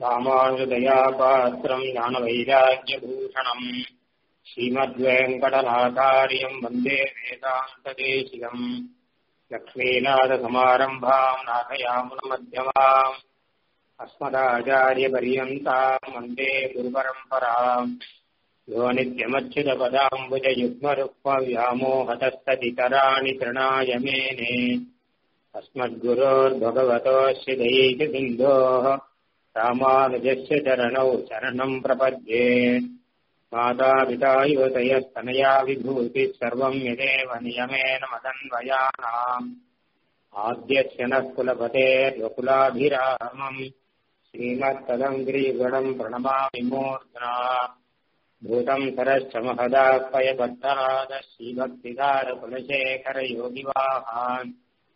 ராமானுஜதயாபாத்திரம் ஞானவைராக்கியபூஷணம் ஸ்ரீமத்வேங்கடநாதாரியம் வந்தே வேதாந்ததேசிகம் லக்ஷ்மீநாதசமாரம்பாம் நாथयामुनमध्यमाम् अस्मदाचार्यपर्यन्ताम् वन्दे गुरुपरम्पराम् यो नित्यमच्युतपदाम्बुजयुग्मरुक्मव्यामोहतस्तदितराणि तृणाय मेने अस्मद्गुरोर्भगवतोऽस्य दैकसिन्धोः रामानुजस्य चरणौ शरणम् प्रपद्ये मातापिता युवतयस्तनया विभूतिः सर्वम् यदेव नियमेन मदन्वयानाम् आद्यस्य नः कुलपतेर्वकुलाभिरामम् श्रीमत्तदङ्ग्रीगणम् प्रणमामि मूर्ध्ना भूतम् सरश्च महदात्मयबद्धनाद श्रीभक्तिदारकुलशेखरयोगिवाहान्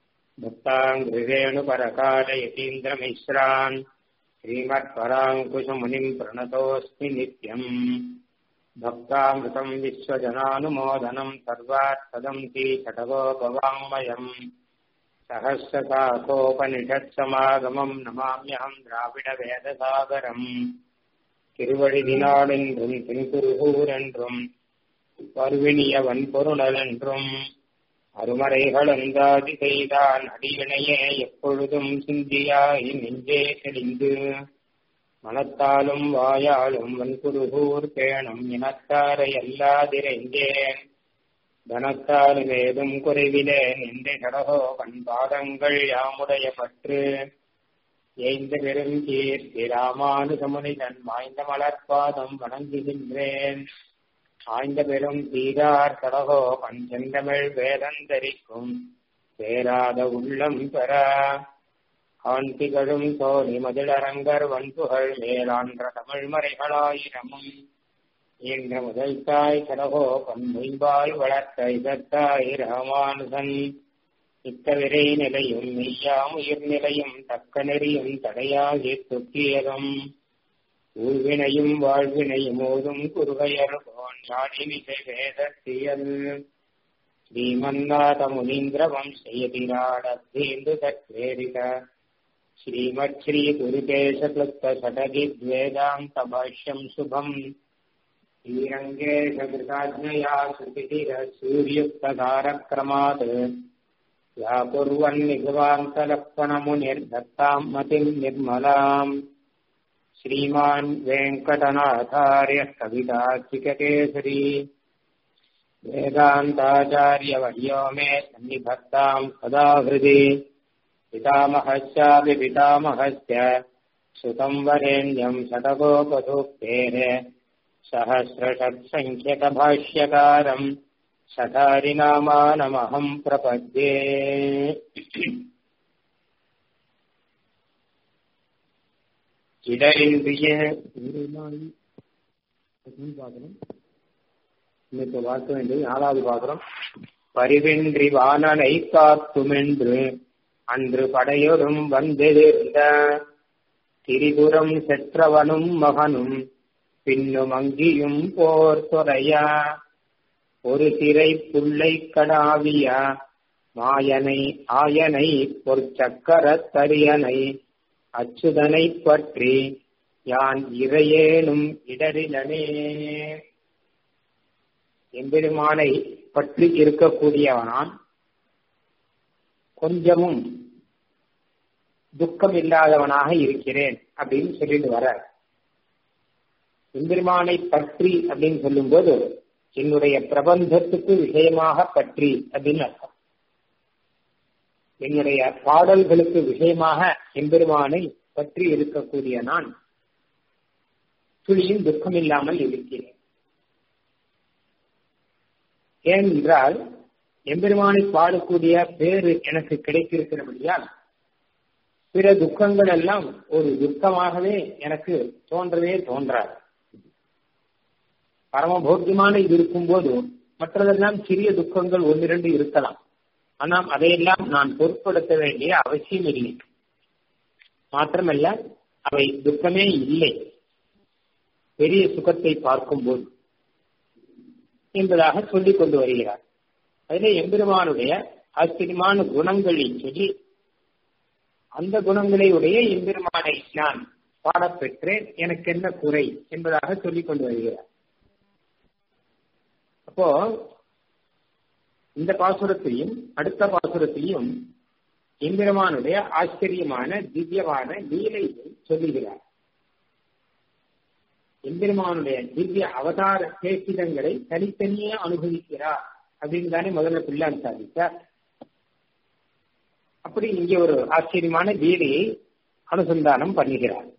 भक्ताङ्घ्रिरेणुपरकालयतीन्द्रमिश्रान् श्रीमत्पराङ्कुशमुनिम् प्रणतोऽस्मि नित्यम् भक्तामृतम् विश्वजनानुमोदनम् सर्वात्पदन्ति षटगोपवाङ्मयम् सहस्रशाखोपनिषत्समागमम् नमाम्यहम् द्राविडवेदसागरम् திருவழிதினாளென்றும் தென்குருகூரென்றும் பருவினிய வன்பொருணலென்றும் அருமறைகள் அந்தாதி செய்தான் அடியினையே எப்பொழுதும் சிந்தியாய் நெஞ்சே தெளிந்து மனத்தாலும் வாயாலும் வன்குருகூர் பேணும் இனத்தாரை அல்லாதிரைந்தேன் தனத்தாலும் ஏதும் குறைவிலே நின்ற கடகோ பண்பாதங்கள் யாமுடைய பற்று ஏய்ந்த பெரும் கீர்த்தி ராமானுஜமுனிதன் வாய்ந்த மலர்பாதம் வணங்குகின்றேன் ஆய்ந்த பெரும் தீரார் கடகோ பஞ்சந்தமிழ் வேதந்தரிக்கும் பேராத உள்ளம் பெற ஆண்டிகளும் சோழி மதிலரங்கர் வன்புகள் மேலான்ற தமிழ் மறைகளாயிரமும் என்ற முதல் தாய் கடகோ பன்மொய்பால் வளர்த்த இதத்தாய் ராமானுசன் இத்தவிரை நிலையும் மெய்யாம் உயிர் நிலையும் தக்க நெறியும் தடையாகி தொக்கியதும் ஊழ்வினையும் வாழ்வினையும் ஓதும் குருகையர் போன் யாழினிசை வேதத்தியல் ஸ்ரீமன்னாத முனீந்திர வம்சயதிராடத்தேந்து தத்வேதித ஸ்ரீமத் ஸ்ரீ குருகேச கிளுப்த சடகித்வேதாந்த பாஷ்யம் சுபம் ஸ்ரீரங்கேஷ கிருதாஜ்ஞயா சுதிதிர சூரியுக்ததாரக்ரமாத் या कुर्वन्निगवान्तलक्ष्मणमुनिर्दत्ताम् मतिम् निर्मलाम् श्रीमान् वेङ्कटनाथार्यः कविताचिककेसरी वेदान्ताचार्यवर्यो मे सन्निभक्ताम् सदा हृदि पितामहस्यापि पितामहस्य सुतम् वरेण्यम् शतकोपसूक्तेः सहस्रषट्सङ्ख्यकभाष्यकारम् சதாரிநாமானமகம் பிரபத்யே இடரின்றிய இன்னைக்கு பார்க்க வேண்டியது நாலாவது பாத்திரம் பரிவின்றி வானனை காத்துமென்று அன்று படையொடும் வந்திருந்த திரிபுரம் செற்றவனும் மகனும் பின்னும் அங்கியும் போர் துறையா ஒரு திரை புள்ளை கடாவிய மாயனை ஆயனை பொற்சக்கர தரியனை அச்சுதனை பற்றி யான் இறையேனும் இடரிலனே எம்பெருமானை பற்றி இருக்கக்கூடியவனான் கொஞ்சமும் துக்கம் இல்லாதவனாக இருக்கிறேன் அப்படின்னு சொல்லிட்டு வர எம்பெருமானை பற்றி அப்படின்னு சொல்லும்போது என்னுடைய பிரபந்தத்துக்கு விஷயமாக பற்றி அப்படின்னு அர்த்தம் என்னுடைய பாடல்களுக்கு விஷயமாக எம்பெருமானை பற்றி இருக்கக்கூடிய நான் துளியும் துக்கம் இல்லாமல் இருக்கிறேன் ஏனென்றால் எம்பெருமானை பாடக்கூடிய பேரு எனக்கு கிடைத்திருக்கிறபடியால் பிற துக்கங்கள் எல்லாம் ஒரு துக்கமாகவே எனக்கு தோன்றவே தோன்றாது பரமபோக்கியமான இது இருக்கும்போது மற்றதெல்லாம் சிறிய துக்கங்கள் ஒன்னிரண்டு இருக்கலாம் ஆனால் அதையெல்லாம் நான் பொருட்படுத்த வேண்டிய அவசியம் இல்லை மாத்திரமல்ல அவை துக்கமே இல்லை பெரிய சுகத்தை பார்க்கும்போது என்பதாக சொல்லிக் கொண்டு வருகிறார் அதிலே எம்பெருமானுடைய ஆச்சரியமான குணங்களை சொல்லி அந்த குணங்களை உடைய எம்பெருமானை நான் பாடப்பெற்றேன் எனக்கு என்ன குறை என்பதாக சொல்லிக் கொண்டு வருகிறார் அப்போ இந்த பாசுரத்திலையும் அடுத்த பாசுரத்திலையும் எம்பெருமானுடைய ஆச்சரியமான திவ்யமான லீலையை சொல்லுகிறார் எம்பெருமானுடைய திவ்ய அவதார சேஷிதங்களை தனித்தனியே அனுபவிக்கிறார் அப்படின்னு தானே முதல்ல பிள்ளான் சாதித்தார் அப்படி இங்கே ஒரு ஆச்சரியமான லீலையை அனுசந்தானம் பண்ணுகிறார்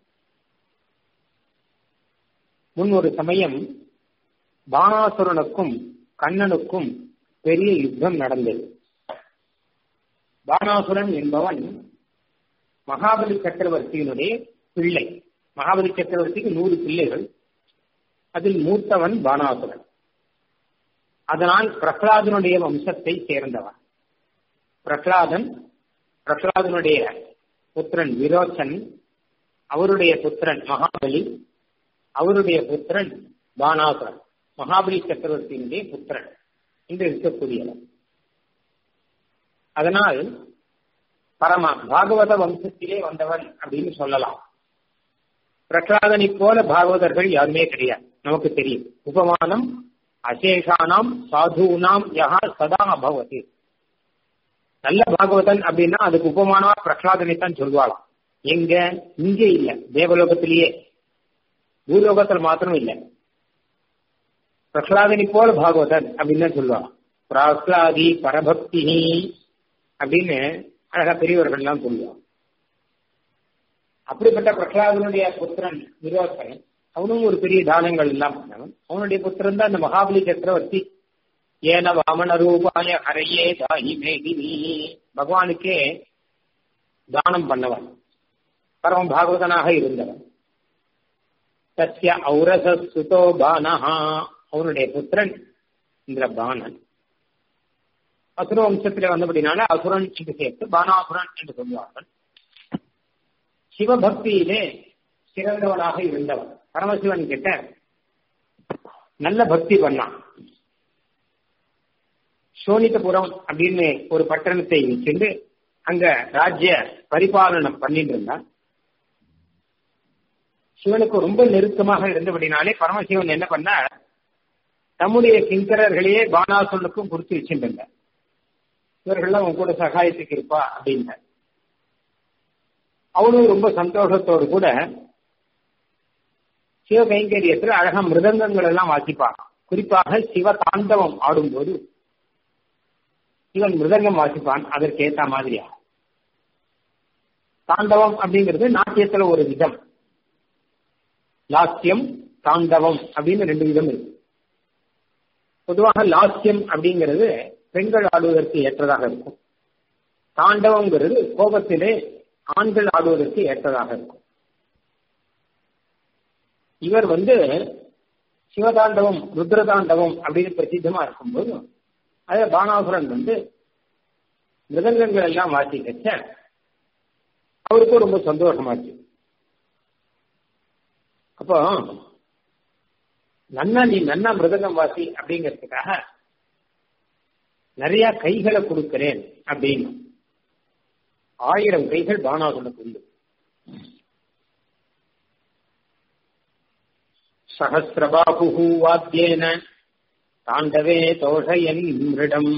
முன் ஒரு சமயம் பானாசுரனுக்கும் கண்ணனுக்கும் பெரிய யுத்தம் நடந்தது பானாசுரன் என்பவன் மகாபலி சக்கரவர்த்தியினுடைய பிள்ளை மகாபலி சக்கரவர்த்திக்கு நூறு பிள்ளைகள் அதில் மூத்தவன் பானாசுரன் அதனால் பிரகலாதனுடைய வம்சத்தை சேர்ந்தவன் பிரகலாதன் பிரகலாதனுடைய புத்திரன் விரோச்சன் அவருடைய புத்திரன் மகாபலி அவருடைய புத்திரன் பானாசுரன் மகாபலி சக்கரவர்த்தியினுடைய புத்திரன் என்று இருக்கக்கூடியவன் அதனால் பரமா பாகவத வம்சத்திலே வந்தவன் அப்படின்னு சொல்லலாம் பிரகலாதனை போல பாகவதர்கள் யாருமே கிடையாது நமக்கு தெரியும் உபமானம் அசேஷானாம் சாதுனாம் யகா சதா அபவதி நல்ல பாகவதன் அப்படின்னா அதுக்கு உபமானமா பிரகலாதனை தான் சொல்வாளாம் எங்க இங்க இல்ல தேவலோகத்திலேயே பூலோகத்தில் மாத்திரம் இல்ல பிரகலாதனை போல பாகவதன் அப்படின்னு தான் சொல்லுவாங்க பிரகலாதி பரபக்தி அப்படின்னு அழகா பெரியவர்கள்லாம் சொல்லுவாங்க அப்படிப்பட்ட பிரகலாதனுடைய புத்திரன் விரோசன் அவனும் ஒரு பெரிய தானங்கள் எல்லாம் பண்ணவன் அவனுடைய புத்திரன் தான் இந்த மகாபலி சக்கரவர்த்தி ஏன வாமன ரூபாய ஹரையே தாஹி மேதினி பகவானுக்கே தானம் பண்ணவன் பரம பாகவதனாக இருந்தவன் சத்ய ஔரச சுதோ பானஹா அவனுடைய புத்திரன் இந்த பானன் அசுர வம்சத்திலே வந்தபடினால அசுரன் என்று சேர்த்து பானாசுரன் என்று சொல்லுவார்கள் சிவபக்தியிலே சிறந்தவனாக இருந்தவன் பரமசிவன் கிட்ட நல்ல பக்தி பண்ணான் சோனிதபுரம் அப்படின்னு ஒரு பட்டணத்தை சென்று அங்க ராஜ்ய பரிபாலனம் பண்ணிட்டு இருந்தான் சிவனுக்கு ரொம்ப நெருக்கமாக இருந்தபடினாலே பரமசிவன் என்ன பண்ண தம்முடைய கிங்கரர்களையே பானாசுரனுக்கும் கொடுத்து வச்சுட்டு இவர்கள்லாம் உன் கூட சகாயத்துக்கு இருப்பா அப்படின்ன அவனும் ரொம்ப சந்தோஷத்தோடு கூட சிவ கைங்கரியத்துல அழகா மிருதங்கங்கள் எல்லாம் வாசிப்பான் குறிப்பாக சிவ தாண்டவம் ஆடும்போது சிவன் மிருதங்கம் வாசிப்பான் அதற்கு ஏத்த மாதிரியா தாண்டவம் அப்படிங்கிறது நாட்டியத்துல ஒரு விதம் லாஸ்யம் தாண்டவம் அப்படின்னு ரெண்டு விதம் இருக்கு பொதுவாக லாஸ்யம் அப்படிங்கிறது பெண்கள் ஆடுவதற்கு ஏற்றதாக இருக்கும் தாண்டவங்கிறது கோபத்திலே ஆண்கள் ஆடுவதற்கு ஏற்றதாக இருக்கும் இவர் வந்து சிவதாண்டவம் ருத்ரதாண்டவம் அப்படின்னு பிரசித்தமா இருக்கும்போது அதே பானாசுரன் வந்து மிருதங்கங்கள் எல்லாம் வாசிக்கச்ச அவருக்கும் ரொம்ப சந்தோஷமாச்சு அப்போ நன்னா நீ நன்னா மிருதங்கம் வாசி அப்படிங்கிறதுக்காக நிறைய கைகளை கொடுக்கிறேன் அப்படின்னு ஆயிரம் கைகள் பானாசுரனுக்கு உண்டு சகசிரபாபு வாத்தியேன தாண்டவே தோஷயன் மிருடம்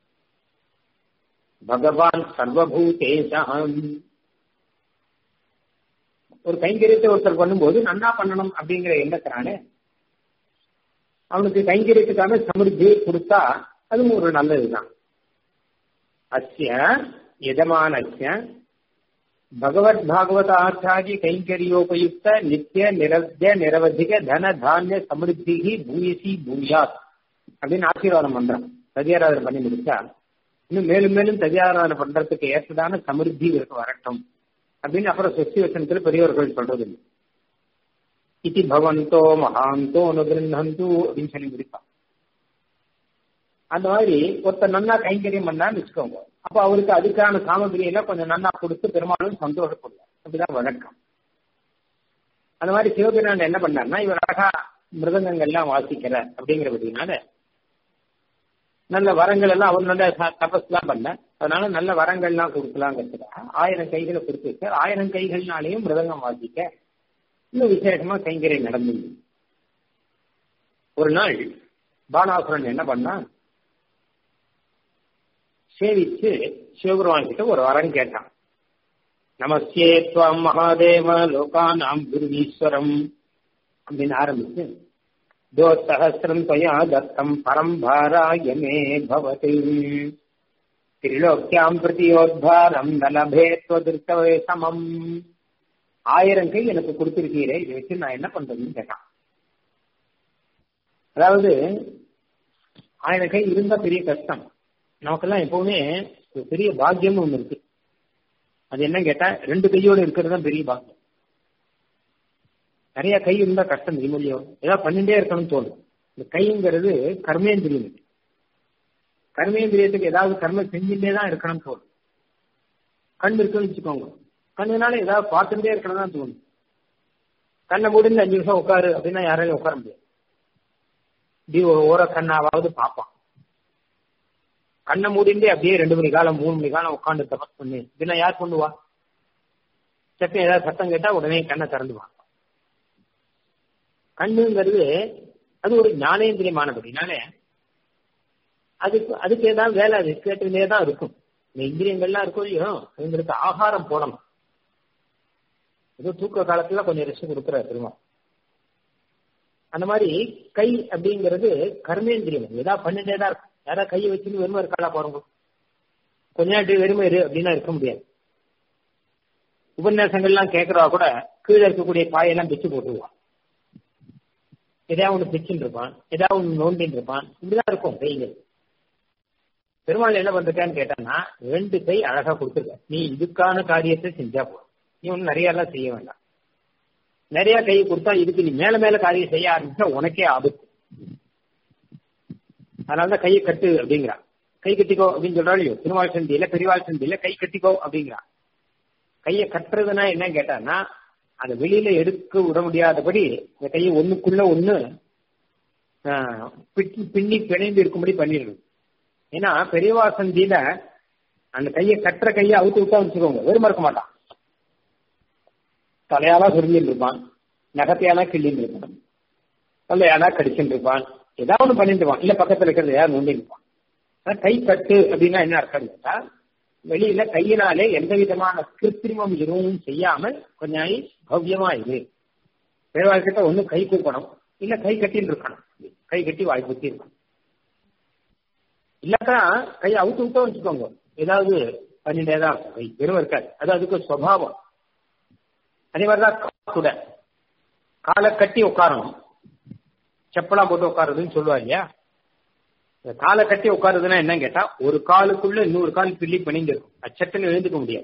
பகவான் சர்வபூதேசம் ஒரு கைங்கரியத்தை ஒருத்தர் பண்ணும்போது நன்னா பண்ணணும் அப்படிங்கிற எண்ணத்தினாலே அவனுக்கு கைங்கரியத்துக்கான சமிருத்தியை கொடுத்தா அதுவும் ஒரு நல்லதுதான் அஸ்ய எஜமானஸ்ய பகவத் பாகவத ஆச்சாரிய கைங்கரியோபயுக்த நித்திய நிரவத்திய நிரவதிக தன தானிய சமிருத்தி பூயசி பூயாத் அப்படின்னு ஆசீர்வாதம் பண்றான் சதியாராதனை பண்ணி முடிச்சா இன்னும் மேலும் மேலும் சதியாராதனை பண்றதுக்கு ஏற்றதான சமிருத்தி இருக்கு வரட்டும் அப்படின்னு அப்புறம் சொத்தி வசனத்துல பெரியவர்கள் சொல்றது இல்லை இத்தி பவந்தோ மகாந்தோ அனுகிரந்தோ அப்படின்னு சொல்லி முடிப்பான் அந்த மாதிரி ஒருத்தர் நன்னா கைங்கரியம் பண்ணான்னு வச்சுக்கோங்க அப்ப அவருக்கு அதுக்கான சாமகிரியெல்லாம் கொஞ்சம் நன்னா கொடுத்து பெரும்பாலும் சந்தோஷப்படுவார் அப்படிதான் வழக்கம் அந்த மாதிரி சிவபிரான் என்ன பண்ணார்னா இவர் அழகா மிருதங்கங்கள் எல்லாம் வாசிக்கிற அப்படிங்கிறபடினால நல்ல வரங்கள் எல்லாம் அவர் நல்ல தபஸ் எல்லாம் பண்ண அதனால நல்ல வரங்கள்லாம் கொடுக்கலாங்கிறதுக்காக ஆயிரம் கைகளை கொடுத்து வச்சார் ஆயிரம் கைகள்னாலேயும் மிருதங்கம் வாசிக்க இன்னும் விசேஷமா கைங்கரை நடந்தது ஒரு நாள் பானாசுரன் என்ன பண்ணா சேவிச்சு சிவபெருமான் கிட்ட ஒரு வரம் கேட்டான் நமஸ்தே துவம் மகாதேவ லோகானாம் குருவீஸ்வரம் அப்படின்னு ஆரம்பிச்சு தோ சகசிரம் தொயா தத்தம் பரம்பாராய மே பவதி திரிலோக்கியாம் பிரதியோத்பாரம் நலபே துவதிருத்தவே சமம் ஆயிரம் கை எனக்கு கொடுத்திருக்கீரே இதை வச்சு நான் என்ன பண்றதுன்னு கேட்டான் அதாவது ஆயிரம் கை இருந்தா பெரிய கஷ்டம் நமக்கெல்லாம் எப்பவுமே ஒரு பெரிய பாக்கியம் ஒண்ணு இருக்கு அது என்ன கேட்டா ரெண்டு கையோட இருக்கிறது தான் பெரிய பாக்கியம் நிறைய கை இருந்தா கஷ்டம் இல்லையோ ஏதாவது பண்ணிட்டே இருக்கணும்னு தோணும் இந்த கைங்கிறது கர்மேந்திரியம் கர்மேந்திரியத்துக்கு ஏதாவது கர்ம செஞ்சுட்டே தான் இருக்கணும்னு தோணும் கண் இருக்குன்னு வச்சுக்கோங்க கண்ணுனால ஏதாவது பார்த்துட்டே இருக்கணும் தான் தோணும் கண்ணை முடிந்து அஞ்சு நிமிஷம் உட்காரு அப்படின்னா யாராலையும் உட்கார முடியாது இப்படி ஒரு ஓர கண்ணாவது பார்ப்பான் கண்ணை மூடிண்டே அப்படியே ரெண்டு மணி காலம் மூணு மணி காலம் உட்காந்து தபஸ் பண்ணு இதெல்லாம் யார் பண்ணுவா சட்டம் ஏதாவது சத்தம் கேட்டா உடனே கண்ணை திறந்துவான் கண்ணுங்கிறது அது ஒரு ஞானேந்திரியமானபடினாலே அதுக்கு அதுக்கு ஏதாவது வேலை அது கேட்டுக்கிட்டே தான் இருக்கும் இந்த இந்திரியங்கள்லாம் இருக்கும் இல்லையோ அதுங்களுக்கு ஆகாரம் போடணும் ஏதோ தூக்க காலத்துல கொஞ்சம் ரெஸ்ட் கொடுக்குறாரு பெருமா அந்த மாதிரி கை அப்படிங்கிறது கர்மேந்திரியம் ஏதாவது பண்ணிட்டே தான் இருக்கும் யாராவது கையை வச்சுன்னு வெறுமை இருக்காளா பாருங்க கொஞ்ச நேரத்துக்கு வெறுமை இரு அப்படின்னா இருக்க முடியாது உபன்யாசங்கள்லாம் கேட்கறவா கூட கீழே இருக்கக்கூடிய காயெல்லாம் பிச்சு போட்டுருவான் எதாவது ஒன்று பிச்சுன்னு இருப்பான் ஏதாவது ஒன்று நோண்டின்னு இருப்பான் இப்படிதான் இருக்கும் கைகள் பெருமாள் என்ன பண்றான்னு கேட்டான்னா ரெண்டு கை அழகா கொடுத்துருக்க நீ இதுக்கான காரியத்தை செஞ்சா போ நீ ஒன்னும் நிறைய எல்லாம் செய்ய வேண்டாம் நிறைய கை கொடுத்தா இதுக்கு நீ மேல மேல காரியம் செய்ய ஆரம்பிச்சா உனக்கே ஆபத்து அதனாலதான் கையை கட்டு அப்படிங்கிறான் கை கட்டிக்கோ அப்படின்னு சொல்றாள் திருவாள் சந்தியில பெரியவாள் சந்தியில கை கட்டிக்கோ அப்படிங்கிறான் கையை கட்டுறதுன்னா என்ன கேட்டான்னா அதை வெளியில எடுக்க விட முடியாதபடி இந்த கையை ஒண்ணுக்குள்ள ஒண்ணு பின்னி பிணைந்து இருக்கும்படி பண்ணிடணும் ஏன்னா பெரியவா சந்தியில அந்த கையை கட்டுற கையை அவுத்து விட்டா வச்சுக்கோங்க வெறும் இருக்க மாட்டான் தலையாலாம் சுருங்கிட்டு இருப்பான் நகத்தையாலாம் கிள்ளிட்டு இருப்பான் தொல்லையானா கடிச்சுட்டு இருப்பான் ஏதாவது ஒன்று பண்ணிட்டு இருப்பான் இல்ல பக்கத்துல இருக்கிறது யாரும் நோண்டிட்டு இருப்பான் கை கட்டு அப்படின்னா என்ன அர்த்தம் கேட்டா வெளியில கையினாலே எந்த விதமான கிருத்திரிமம் எதுவும் செய்யாமல் கொஞ்சம் பவ்யமா இது பெருவாள் கிட்ட ஒண்ணு கை கூப்பணும் இல்ல கை கட்டின்னு இருக்கணும் கை கட்டி வாய் குத்தி இருக்கணும் இல்லாட்டா கை அவுத்து விட்டோம் வச்சுக்கோங்க ஏதாவது பண்ணிட்டே தான் இருக்கும் கை வெறும் இருக்காது அது அதுக்கு சுவாவம் அதே மாதிரிதான் கூட காலை கட்டி உட்காரணும் செப்பலாம் போட்டு உட்காருதுன்னு சொல்லுவா இல்லையா காலை கட்டி உட்காருதுன்னா என்ன கேட்டா ஒரு காலுக்குள்ள இன்னொரு கால் பிள்ளி பிணிந்து இருக்கும் அது சட்டுன்னு எழுந்துக்க முடியாது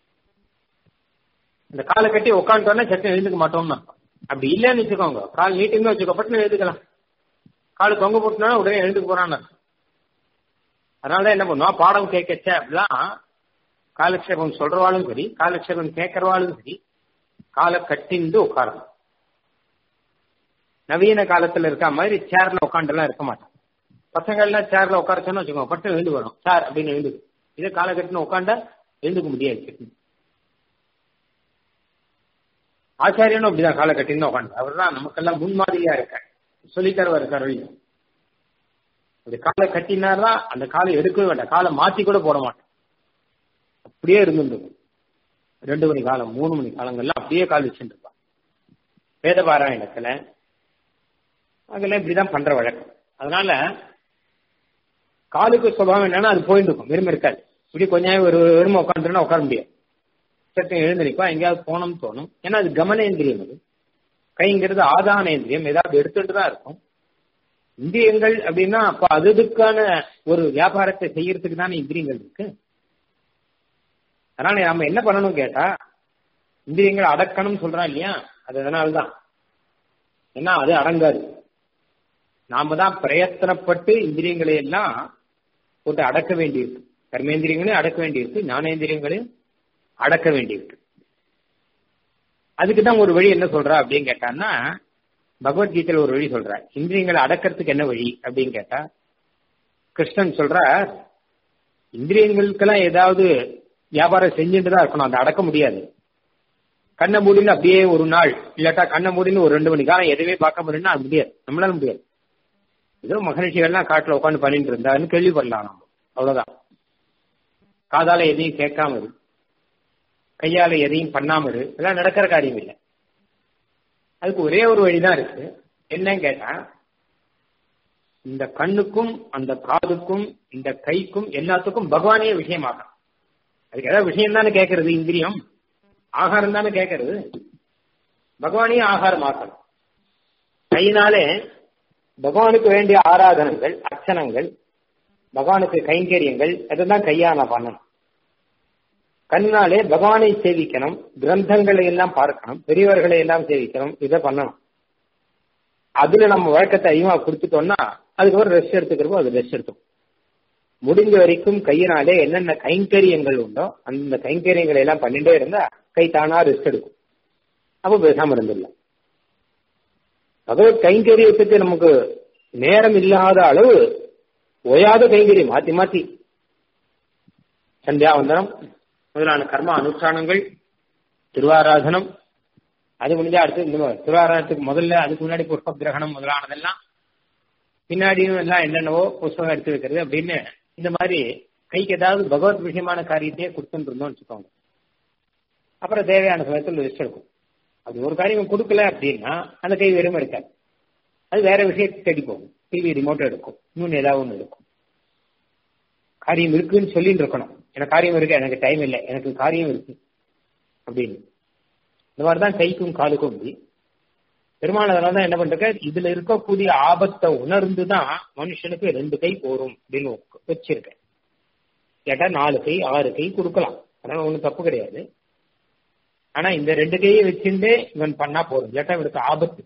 இந்த காலை கட்டி உட்காந்துட்டோன்னா சட்டுன்னு எழுந்துக்க மாட்டோம்னா அப்படி இல்லைன்னு வச்சுக்கோங்க கால் நீட்டுமே வச்சுக்கோ பட்டுன்னு எழுதுக்கலாம் கால் தொங்க போட்டுனா உடனே எழுந்துக்க போறான்னு அதனாலதான் என்ன பண்ணுவோம் பாடம் கேட்கச்ச அப்படிலாம் காலக்ஷேபம் சொல்றவாளும் சரி காலக்ஷேபம் கேட்கறவாளும் சரி காலை கட்டிந்து உட்காரணும் நவீன காலத்துல இருக்க மாதிரி சேர்ல உட்காந்துலாம் இருக்க மாட்டான் பசங்கள்லாம் சேர்ல உட்காரச்சோன்னு வச்சுக்கோங்க பட்டு எழுந்து வரும் சார் அப்படின்னு எழுந்துக்கு இதே காலை கட்டின உட்காண்டா எழுந்துக்க முடியாது ஆச்சாரியனும் அப்படிதான் காலை கட்டின்னு உட்காந்து அவர் தான் நமக்கெல்லாம் முன்மாதிரியா இருக்கார் சொல்லித்தரவா இருக்கார் வழியும் அது காலை கட்டினார்தான் அந்த காலை எடுக்கவே வேண்டாம் காலை மாத்தி கூட போட மாட்டோம் அப்படியே இருந்துருக்கும் ரெண்டு மணி காலம் மூணு மணி காலங்கள்லாம் அப்படியே கால் வச்சுட்டு இருப்பான் வேத பாராயணத்துல அதெல்லாம் இப்படிதான் பண்ற வழக்கம் அதனால காலுக்கு சுபாவம் என்னன்னா அது போயிட்டு இருக்கும் வெறுமை இருக்காது இப்படி கொஞ்சம் ஒரு வெறுமை உட்காந்துருன்னா உட்கார முடியாது சட்டம் எழுந்திருப்பா எங்கேயாவது போனோம்னு தோணும் ஏன்னா அது கமனேந்திரியம் அது கைங்கிறது ஆதானேந்திரியம் ஏதாவது எடுத்துட்டு தான் இருக்கும் இந்திரியங்கள் அப்படின்னா அப்ப அதுக்கான ஒரு வியாபாரத்தை செய்யறதுக்கு தானே இந்திரியங்கள் இருக்கு அதனால நம்ம என்ன பண்ணணும் கேட்டா இந்திரியங்களை அடக்கணும்னு சொல்றான் இல்லையா அது அதனால்தான் ஏன்னா அது அடங்காது நாம தான் பிரயத்தனப்பட்டு இந்திரியங்களை எல்லாம் போட்டு அடக்க வேண்டியிருக்கு கர்மேந்திரியங்களையும் அடக்க வேண்டியிருக்கு ஞானேந்திரியங்களையும் அடக்க வேண்டியிருக்கு அதுக்கு தான் ஒரு வழி என்ன சொல்றா அப்படின்னு கேட்டான்னா பகவத்கீதையில ஒரு வழி சொல்ற இந்திரியங்களை அடக்கிறதுக்கு என்ன வழி அப்படின்னு கேட்டா கிருஷ்ணன் சொல்ற இந்திரியங்களுக்கெல்லாம் ஏதாவது வியாபாரம் செஞ்சுட்டு தான் இருக்கணும் அதை அடக்க முடியாது கண்ணை மூடின்னு அப்படியே ஒரு நாள் இல்லாட்டா கண்ணை மூடின்னு ஒரு ரெண்டு மணி காலம் எதுவுமே பார்க்க முடியும்னா அது முடியாது நம்மளால முடியாது ஏதோ மகரிஷிகள்லாம் காட்டுல உட்காந்து பண்ணிட்டு இருந்தாருன்னு கேள்விப்படலாம் நம்ம அவ்வளவுதான் காதால எதையும் கேட்காம இரு கையால எதையும் பண்ணாம இரு இதெல்லாம் நடக்கிற காரியம் இல்லை அதுக்கு ஒரே ஒரு வழிதான் இருக்கு என்னன்னு கேட்டா இந்த கண்ணுக்கும் அந்த காதுக்கும் இந்த கைக்கும் எல்லாத்துக்கும் பகவானே விஷயமாகும் அதுக்கு ஏதாவது விஷயம் தானே கேட்கறது இந்திரியம் ஆகாரம் தானே கேட்கறது பகவானே ஆகாரம் ஆக்கணும் கையினாலே பகவானுக்கு வேண்டிய ஆராதனங்கள் அர்ச்சனங்கள் பகவானுக்கு கைங்கரியங்கள் அதெல்லாம் கையால பண்ணணும் கண்ணாலே பகவானை சேவிக்கணும் கிரந்தங்களை எல்லாம் பார்க்கணும் பெரியவர்களை எல்லாம் சேவிக்கணும் இதை பண்ணணும் அதுல நம்ம வழக்கத்தை அதிகமா கொடுத்துட்டோம்னா அதுக்கப்புறம் ரெஸ்ட் எடுத்துக்கிறப்போ அது ரெஸ்ட் எடுத்துக்கும் முடிஞ்ச வரைக்கும் கையினாலே என்னென்ன கைங்கரியங்கள் உண்டோ அந்த கைங்கரியங்களை எல்லாம் பண்ணிட்டே இருந்தா கை தானா ரெஸ்ட் எடுக்கும் அப்போ பேசாம இருந்துடலாம் பகவத் கைங்கரியத்துக்கு நமக்கு நேரம் இல்லாத அளவு ஓயாத கைங்கரியம் மாத்தி மாத்தி சந்தியாவந்தனம் முதலான கர்ம அனுஷ்டானங்கள் திருவாராதனம் அது முடிஞ்சா அடுத்து இந்த திருவாராதனத்துக்கு முதல்ல அதுக்கு முன்னாடி புஷ்ப கிரகணம் முதலானதெல்லாம் பின்னாடியும் எல்லாம் என்னென்னவோ புஷ்பம் எடுத்து வைக்கிறது அப்படின்னு இந்த மாதிரி கைக்கு ஏதாவது பகவத் விஷயமான காரியத்தையே கொடுத்துட்டு இருந்தோம்னு வச்சுக்கோங்க அப்புறம் தேவையான சமயத்தில் ரெஸ்ட் எடுக்கும் அது ஒரு காரியம் கொடுக்கல அப்படின்னா அந்த கை வெறும் இருக்காது அது வேற விஷயத்தை தேடி போகும் டிவி ரிமோட் எடுக்கும் இன்னொன்று ஏதாவது ஒன்று எடுக்கும் காரியம் இருக்குன்னு சொல்லிட்டு இருக்கணும் எனக்கு காரியம் இருக்கு எனக்கு டைம் இல்லை எனக்கு காரியம் இருக்கு அப்படின்னு இந்த மாதிரி தான் கைக்கும் காலுக்கும் அப்படி பெருமாள் அதனால தான் என்ன பண்ற இதுல இருக்கக்கூடிய ஆபத்தை உணர்ந்து தான் மனுஷனுக்கு ரெண்டு கை போரும் அப்படின்னு வச்சிருக்கேன் கேட்டா நாலு கை ஆறு கை கொடுக்கலாம் அதனால ஒன்றும் தப்பு கிடையாது ஆனா இந்த ரெண்டு கையை வச்சுட்டு இவன் பண்ணா போதும் கேட்டா இவனுக்கு ஆபத்து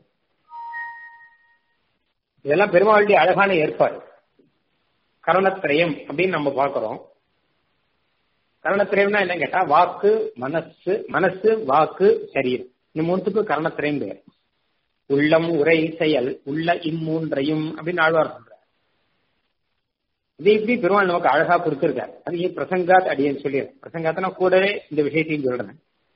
இதெல்லாம் பெருமாளுடைய அழகான ஏற்பாடு கரணத்திரயம் அப்படின்னு நம்ம பார்க்கிறோம் கரணத்திரயம்னா என்ன கேட்டா வாக்கு மனசு மனசு வாக்கு சரீரம் இந்த மூணுத்துக்கும் கரணத்திரயம் பேர் உள்ளம் உரை செயல் உள்ள இம்மூன்றையும் அப்படின்னு ஆழ்வார் சொல்றார் இது இப்படி பெருமாள் நமக்கு அழகா கொடுத்திருக்காரு அது ஏன் பிரசங்காத் அடியேன்னு சொல்லிடுறேன் பிரசங்காத்தனா கூடவே இந்த விஷயத்தையும் சொல்றேன்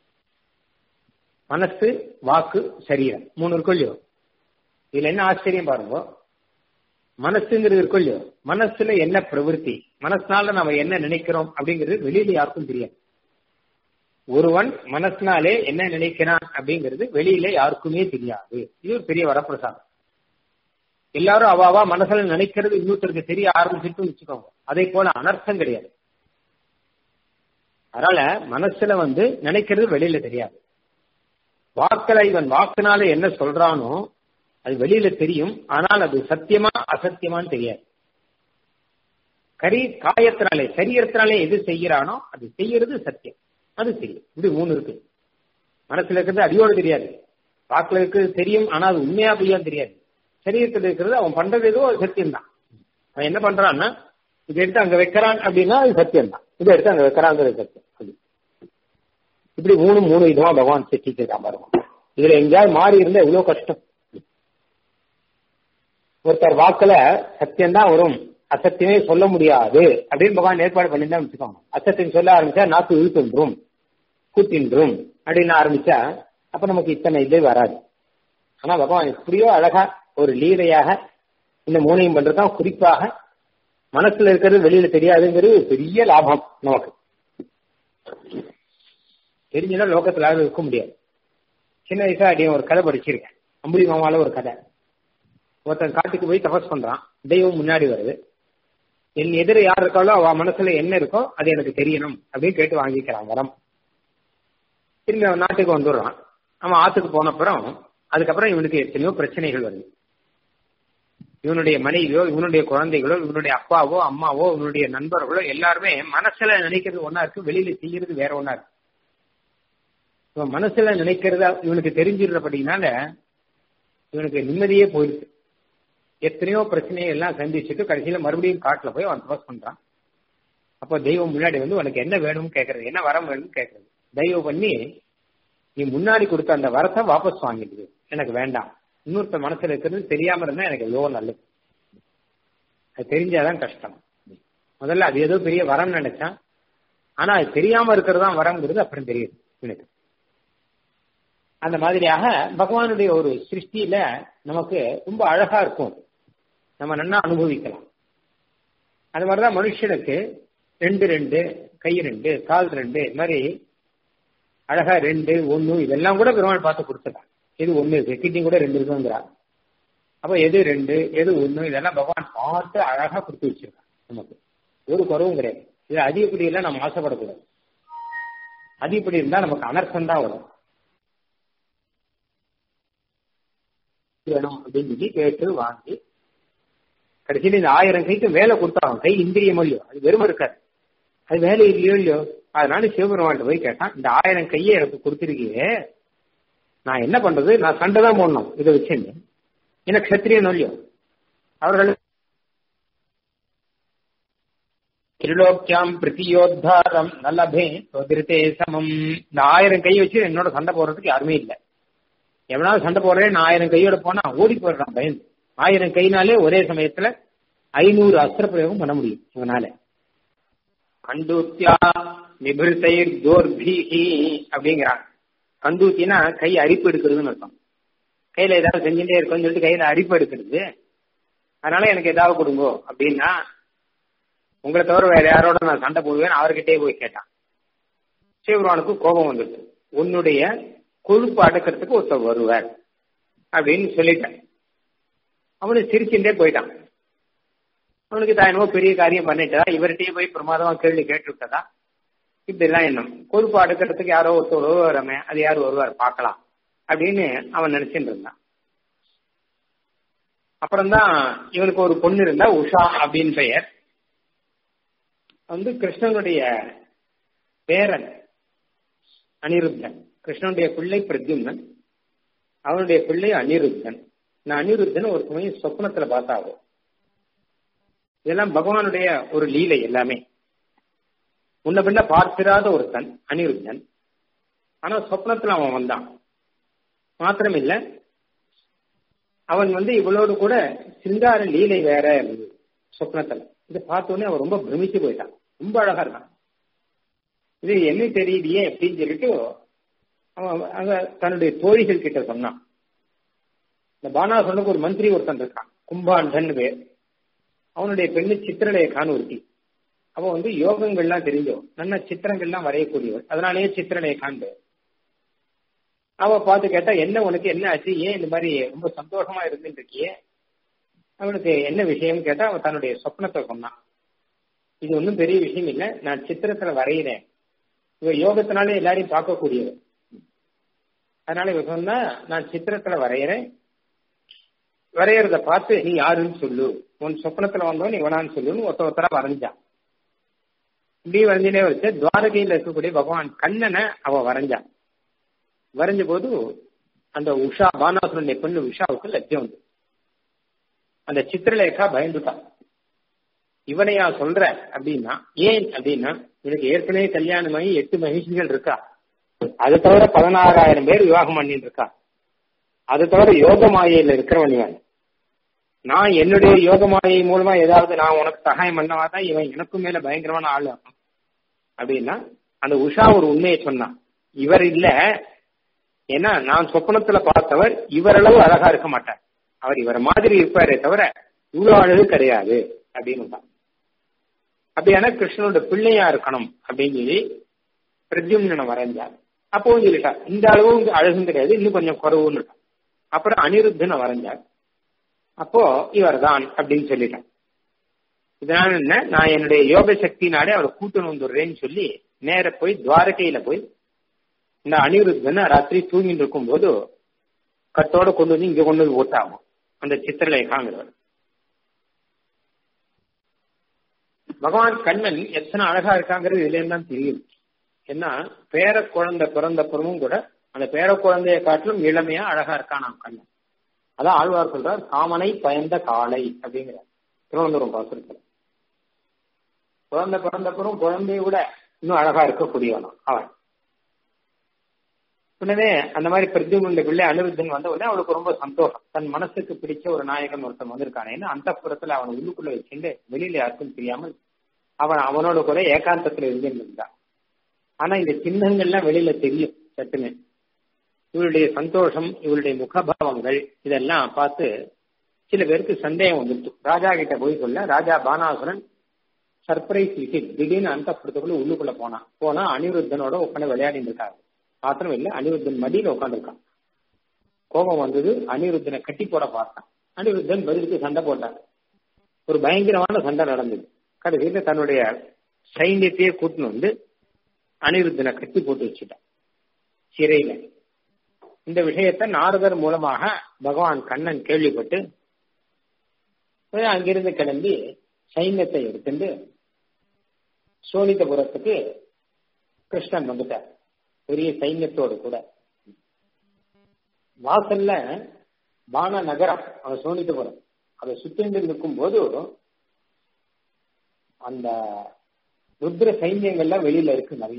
மனசு வாக்கு சரீரம் மூணு இருக்கும் இல்லையோ இதுல என்ன ஆச்சரியம் பாருங்க மனசுங்கிறது இருக்கும் இல்லையோ மனசுல என்ன பிரவருத்தி மனசுனால நம்ம என்ன நினைக்கிறோம் அப்படிங்கிறது வெளியில யாருக்கும் தெரியாது ஒருவன் மனசுனாலே என்ன நினைக்கிறான் அப்படிங்கிறது வெளியில யாருக்குமே தெரியாது இது ஒரு பெரிய வரப்பிரசாதம் எல்லாரும் அவாவா மனசுல நினைக்கிறது இன்னொருத்தருக்கு தெரிய ஆரம்பிச்சுட்டு வச்சுக்கோங்க அதே போல அனர்த்தம் கிடையாது அதனால மனசுல வந்து நினைக்கிறது வெளியில தெரியாது வாக்களை இவன் வாக்குனால என்ன சொல்றானோ அது வெளியில தெரியும் ஆனால் அது சத்தியமா அசத்தியமான்னு தெரியாது கரி காயத்தினாலே சரீரத்தினாலே எது செய்யறானோ அது செய்யறது சத்தியம் அது தெரியும் இப்படி மூணு இருக்கு மனசுல இருக்கிறது அடியோடு தெரியாது வாக்குல இருக்கிறது தெரியும் ஆனா அது உண்மையா பொய்யான்னு தெரியாது சரீரத்தில் இருக்கிறது அவன் பண்றது ஏதோ அது சத்தியம் தான் அவன் என்ன பண்றான்னா இதை எடுத்து அங்க வைக்கிறான் அப்படின்னா அது சத்தியம் தான் இதை எடுத்து அங்க வைக்கிறாங்கிறது சத்தியம் அது இப்படி மூணு மூணு விதமா பகவான் சிருஷ்டிச்சிருக்கான் பாருங்க இதுல எங்கேயாவது மாறி இருந்தா எவ்வளவு கஷ்டம் ஒருத்தர் வாக்குல சத்தியம் தான் வரும் அசத்தியமே சொல்ல முடியாது அப்படின்னு பகவான் ஏற்பாடு பண்ணியிருந்தா வச்சுக்கோங்க அசத்தியம் சொல்ல ஆரம்பிச்சா நாக்கு இழுத்துன்றும் கூத்தின்றும் அப்படின்னு ஆரம்பிச்சா அப்ப நமக்கு இத்தனை இது வராது ஆனா பகவான் எப்படியோ அழகா ஒரு லீலையாக இந்த மூணையும் பண்றதுதான் குறிப்பாக மனசுல இருக்கிறது வெளியில தெரியாதுங்கிறது பெரிய லாபம் நமக்கு தெரிஞ்சுன்னா லோகத்துல யாரும் இருக்க முடியாது சின்ன வயசா அடியும் ஒரு கதை படிச்சிருக்கேன் அம்புலி மாமால ஒரு கதை ஒருத்தன் காட்டுக்கு போய் தபஸ் பண்றான் தெய்வம் முன்னாடி வருது என் எதிர யார் இருக்காளோ அவ மனசுல என்ன இருக்கோ அது எனக்கு தெரியணும் அப்படின்னு கேட்டு வாங்கிக்கிறான் வரம் திரும்பி அவன் நாட்டுக்கு வந்துடுறான் அவன் ஆத்துக்கு போன அப்புறம் அதுக்கப்புறம் இவனுக்கு எத்தனையோ பிரச்சனைகள் வருது இவனுடைய மனைவியோ இவனுடைய குழந்தைகளோ இவனுடைய அப்பாவோ அம்மாவோ இவனுடைய நண்பர்களோ எல்லாருமே மனசுல நினைக்கிறது ஒன்னா இருக்கு வெளியில செய்யறது வேற ஒன்னா இருக்கு இவன் மனசுல நினைக்கிறதா இவனுக்கு தெரிஞ்சிடுறபடினால இவனுக்கு நிம்மதியே போயிருக்கு எத்தனையோ பிரச்சனையை எல்லாம் சந்திச்சுட்டு கடைசியில மறுபடியும் காட்டுல போய் அவன் தபஸ் பண்றான் அப்போ தெய்வம் முன்னாடி வந்து உனக்கு என்ன வேணும்னு கேட்கறது என்ன வரம் வேணும்னு கேட்கறது தெய்வம் பண்ணி நீ முன்னாடி கொடுத்த அந்த வரத்தை வாபஸ் வாங்கிடுது எனக்கு வேண்டாம் இன்னொருத்த மனசுல இருக்கிறது தெரியாம இருந்தா எனக்கு எவ்வளோ நல்லது அது தெரிஞ்சாதான் கஷ்டம் முதல்ல அது ஏதோ பெரிய வரம் நினைச்சான் ஆனா அது தெரியாம இருக்கிறதா வரம்ங்கிறது அப்புறம் தெரியுது எனக்கு அந்த மாதிரியாக பகவானுடைய ஒரு சிருஷ்டியில நமக்கு ரொம்ப அழகா இருக்கும் நம்ம நல்லா அனுபவிக்கலாம் அது மாதிரிதான் மனுஷனுக்கு ரெண்டு ரெண்டு கை ரெண்டு கால் ரெண்டு இது மாதிரி அழகா ரெண்டு ஒண்ணு இதெல்லாம் கூட பெருமாள் பார்த்து கொடுத்துட்டான் எது ஒண்ணு இருக்கு கிட்னி கூட ரெண்டு இருக்குங்கிறா அப்ப எது ரெண்டு எது ஒண்ணு இதெல்லாம் பகவான் பார்த்து அழகா கொடுத்து வச்சிருக்கான் நமக்கு ஒரு குறவும் கிடையாது இது அதிகப்படி எல்லாம் நம்ம ஆசைப்படக்கூடாது அதிகப்படி இருந்தா நமக்கு அனர்த்தம் தான் வரும் வேணும் அப்படின்னு சொல்லி கேட்டு வாங்கி கடைசியில் இந்த ஆயிரம் கைக்கு வேலை கொடுத்தாங்க கை இந்திரியம் இல்லையோ அது வெறும் இருக்காது அது வேலை இல்லையோ இல்லையோ அதனால சிவபெருமான்கிட்ட போய் கேட்டான் இந்த ஆயிரம் கையை எனக்கு கொடுத்துருக்கீங்க நான் என்ன பண்றது நான் சண்டை தான் போடணும் இதை வச்சுன்னு என்ன கத்திரியன் இல்லையோ அவர்கள் திரிலோக்கியாம் பிரதியோத்தாரம் நல்லபே சோதிருத்தே சமம் இந்த ஆயிரம் கை வச்சு என்னோட சண்டை போடுறதுக்கு யாருமே இல்லை எவனாவது சண்டை போடுறேன் நான் ஆயிரம் கையோட போனா ஓடி போயிடுறான் பயந்து ஆயிரம் கைனாலே ஒரே சமயத்துல ஐநூறு அஸ்திர பிரயோகம் பண்ண முடியும் இவனால கண்டூத்தியா நிபிருத்தைர் தோர்பீஹி அப்படிங்கிறான் கண்டூத்தினா கை அரிப்பு எடுக்கிறதுன்னு அர்த்தம் கையில ஏதாவது செஞ்சுட்டே இருக்கும்னு சொல்லிட்டு கையில அரிப்பு எடுக்கிறது அதனால எனக்கு ஏதாவது கொடுங்கோ அப்படின்னா உங்களை தவிர வேற யாரோட நான் சண்டை போடுவேன் அவர்கிட்டயே போய் கேட்டான் சிவபெருமானுக்கு கோபம் வந்துட்டு உன்னுடைய கொழுப்பு அடக்கிறதுக்கு ஒருத்தர் வருவார் அப்படின்னு சொல்லிட்டேன் அவனு சிரிச்சுட்டே போயிட்டான் அவனுக்கு தான் என்னவோ பெரிய காரியம் பண்ணிட்டதா இவர்கிட்டயே போய் பிரமாதமா கேள்வி கேட்டு விட்டதா இப்படிலாம் எண்ணம் கொழுப்பு அடுக்கிறதுக்கு யாரோ ஒருத்தர் வருவாரமே அது யார் வருவார் பார்க்கலாம் அப்படின்னு அவன் நினைச்சுட்டு இருந்தான் அப்புறம்தான் இவனுக்கு ஒரு பொண்ணு இருந்தா உஷா அப்படின்னு பெயர் வந்து கிருஷ்ணனுடைய பேரன் அனிருத்தன் கிருஷ்ணனுடைய பிள்ளை பிரத்யும்னன் அவனுடைய பிள்ளை அனிருத்தன் நான் அனிருத்தன் ஒரு சமயம் சொப்னத்துல பார்த்தாகும் இதெல்லாம் பகவானுடைய ஒரு லீலை எல்லாமே முன்ன பின்ன பார்த்திராத ஒருத்தன் அனிருத்தன் ஆனா சொப்னத்துல அவன் வந்தான் மாத்திரம் இல்ல அவன் வந்து இவளோடு கூட சிங்கார லீலை வேற இருந்தது சொப்னத்துல இதை பார்த்தோன்னே அவன் ரொம்ப பிரமிச்சு போயிட்டான் ரொம்ப அழகா இருக்கான் இது என்ன தெரியலையே அப்படின்னு சொல்லிட்டு அவன் அங்க தன்னுடைய தோழிகள் கிட்ட சொன்னான் இந்த பானாசனுக்கு ஒரு மந்திரி ஒருத்தன் இருக்கான் கும்பாண்டன் பேர் அவனுடைய பெண்ணு சித்திரலேகான்னு ஒருத்தி அவன் வந்து யோகங்கள்லாம் தெரிஞ்சோ நல்ல சித்திரங்கள்லாம் வரையக்கூடியவள் அதனாலேயே சித்திரலேகான் பேர் அவ பார்த்து கேட்டா என்ன உனக்கு என்ன ஆச்சு ஏன் இந்த மாதிரி ரொம்ப சந்தோஷமா இருந்துட்டு இருக்கியே அவனுக்கு என்ன விஷயம் கேட்டா அவன் தன்னுடைய சொப்னத்தை சொன்னான் இது ஒன்றும் பெரிய விஷயம் இல்லை நான் சித்திரத்துல வரைகிறேன் இவ யோகத்தினாலே எல்லாரையும் பார்க்கக்கூடியவன் அதனால இவ சொன்னா நான் சித்திரத்துல வரைகிறேன் வரையறத பார்த்து நீ யாருன்னு சொல்லு உன் சொப்னத்துல வந்தவன் இவனான்னு சொல்லுன்னு ஒருத்த ஒருத்தரா வரைஞ்சான் இப்படி வரைஞ்சினே வச்சு துவாரகையில இருக்கக்கூடிய பகவான் கண்ணனை அவ வரைஞ்சான் வரைஞ்ச போது அந்த உஷா பானாசுரனுடைய பெண்ணு உஷாவுக்கு லட்சியம் வந்து அந்த சித்திரலேகா பயந்துட்டான் இவனையா சொல்ற அப்படின்னா ஏன் அப்படின்னா இவனுக்கு ஏற்கனவே கல்யாணமாகி எட்டு மகிழ்ச்சிகள் இருக்கா அது தவிர பதினாறாயிரம் பேர் விவாகம் பண்ணிட்டு இருக்கா அது தவிர யோக மாயையில இருக்கிறவன் இவன் நான் என்னுடைய யோக மாயை மூலமா ஏதாவது நான் உனக்கு சகாயம் பண்ணவா தான் இவன் எனக்கும் மேல பயங்கரமான ஆளு அப்படின்னா அந்த உஷா ஒரு உண்மையை சொன்னான் இவர் இல்ல ஏன்னா நான் சொப்பனத்துல பார்த்தவர் இவரளவு அழகா இருக்க மாட்டார் அவர் இவர் மாதிரி இருப்பாரே தவிர இவ்வளவு அழகு கிடையாது அப்படின்னு அப்படியான கிருஷ்ணனோட பிள்ளையா இருக்கணும் அப்படின்னு சொல்லி பிரத்யும்னனை வரைஞ்சார் அப்பவும் சொல்லிட்டார் இந்த அளவு அழகும் கிடையாது இன்னும் கொஞ்சம் குறவுன்னு அப்புறம் அனிருத்தனை வரைஞ்சார் அப்போ இவர் தான் அப்படின்னு சொல்லிட்டான் இதனால என்ன நான் என்னுடைய யோக சக்தினாலே அவரை கூட்டணும் வந்துடுறேன்னு சொல்லி நேர போய் துவாரகையில போய் இந்த அனிருத்தனை ராத்திரி தூங்கிட்டு இருக்கும் போது கட்டோட கொண்டு வந்து இங்க கொண்டு வந்து ஓட்டாகும் அந்த சித்திரலேகாங்கிறவர் பகவான் கண்ணன் எத்தனை அழகா இருக்காங்கிறது இதுல தான் தெரியும் ஏன்னா பேர குழந்தை பிறந்த பிறமும் கூட அந்த பேர குழந்தைய காட்டிலும் இளமையா அழகா இருக்கானாம் கண்ணன் அதான் ஆழ்வார் சொல்றார் காமனை பயந்த காலை அப்படிங்கிறார் திருவனந்தபுரம் பாசுரத்துல குழந்தை பிறந்த பிறகும் குழந்தைய விட இன்னும் அழகா இருக்கக்கூடியவனாம் அவன் உடனே அந்த மாதிரி பிரத்யுமனுடைய பிள்ளை அனிருத்தன் வந்த உடனே அவளுக்கு ரொம்ப சந்தோஷம் தன் மனசுக்கு பிடிச்ச ஒரு நாயகன் ஒருத்தன் வந்திருக்கானேன்னு அந்த புறத்துல அவன் உள்ளுக்குள்ள வச்சுட்டு வெளியில யாருக்கும் தெரியாமல் அவன் அவனோட கூட ஏகாந்தத்துல இருந்துட்டு இருந்தான் ஆனா இந்த சின்னங்கள்லாம் வெளியில தெரியும் சட்டுன்னு இவருடைய சந்தோஷம் இவருடைய முகபாவங்கள் இதெல்லாம் பார்த்து சில பேருக்கு சந்தேகம் வந்துட்டு ராஜா கிட்ட போய் சொல்ல ராஜா பானாசுரன் சர்ப்ரைஸ் விசிட் திடீர்னு அந்த உள்ளுக்குள்ள போனான் போனா அனிருத்தனோட உட்காந்து விளையாடிட்டு இருக்காரு மாத்திரம் இல்ல அனிருத்தன் மடியில உட்காந்துருக்கான் கோபம் வந்தது அனிருத்தனை கட்டி போட பார்த்தான் அனிருத்தன் பதிலுக்கு சண்டை போட்டான் ஒரு பயங்கரமான சண்டை நடந்தது கடைசியில தன்னுடைய சைன்யத்தையே கூட்டின்னு வந்து அனிருத்தனை கட்டி போட்டு வச்சுட்டான் சிறையில இந்த விஷயத்த நாரதர் மூலமாக பகவான் கண்ணன் கேள்விப்பட்டு அங்கிருந்து கிளம்பி சைன்யத்தை எடுத்துட்டு சோனிதபுரத்துக்கு கிருஷ்ணன் வந்துட்டார் பெரிய சைன்யத்தோடு கூட வாசல்ல பான நகரம் அவன் சோனிதபுரம் அதை சுத்திண்டு நிற்கும் போது அந்த ருத்ர சைன்யங்கள்லாம் வெளியில இருக்கு நிறைய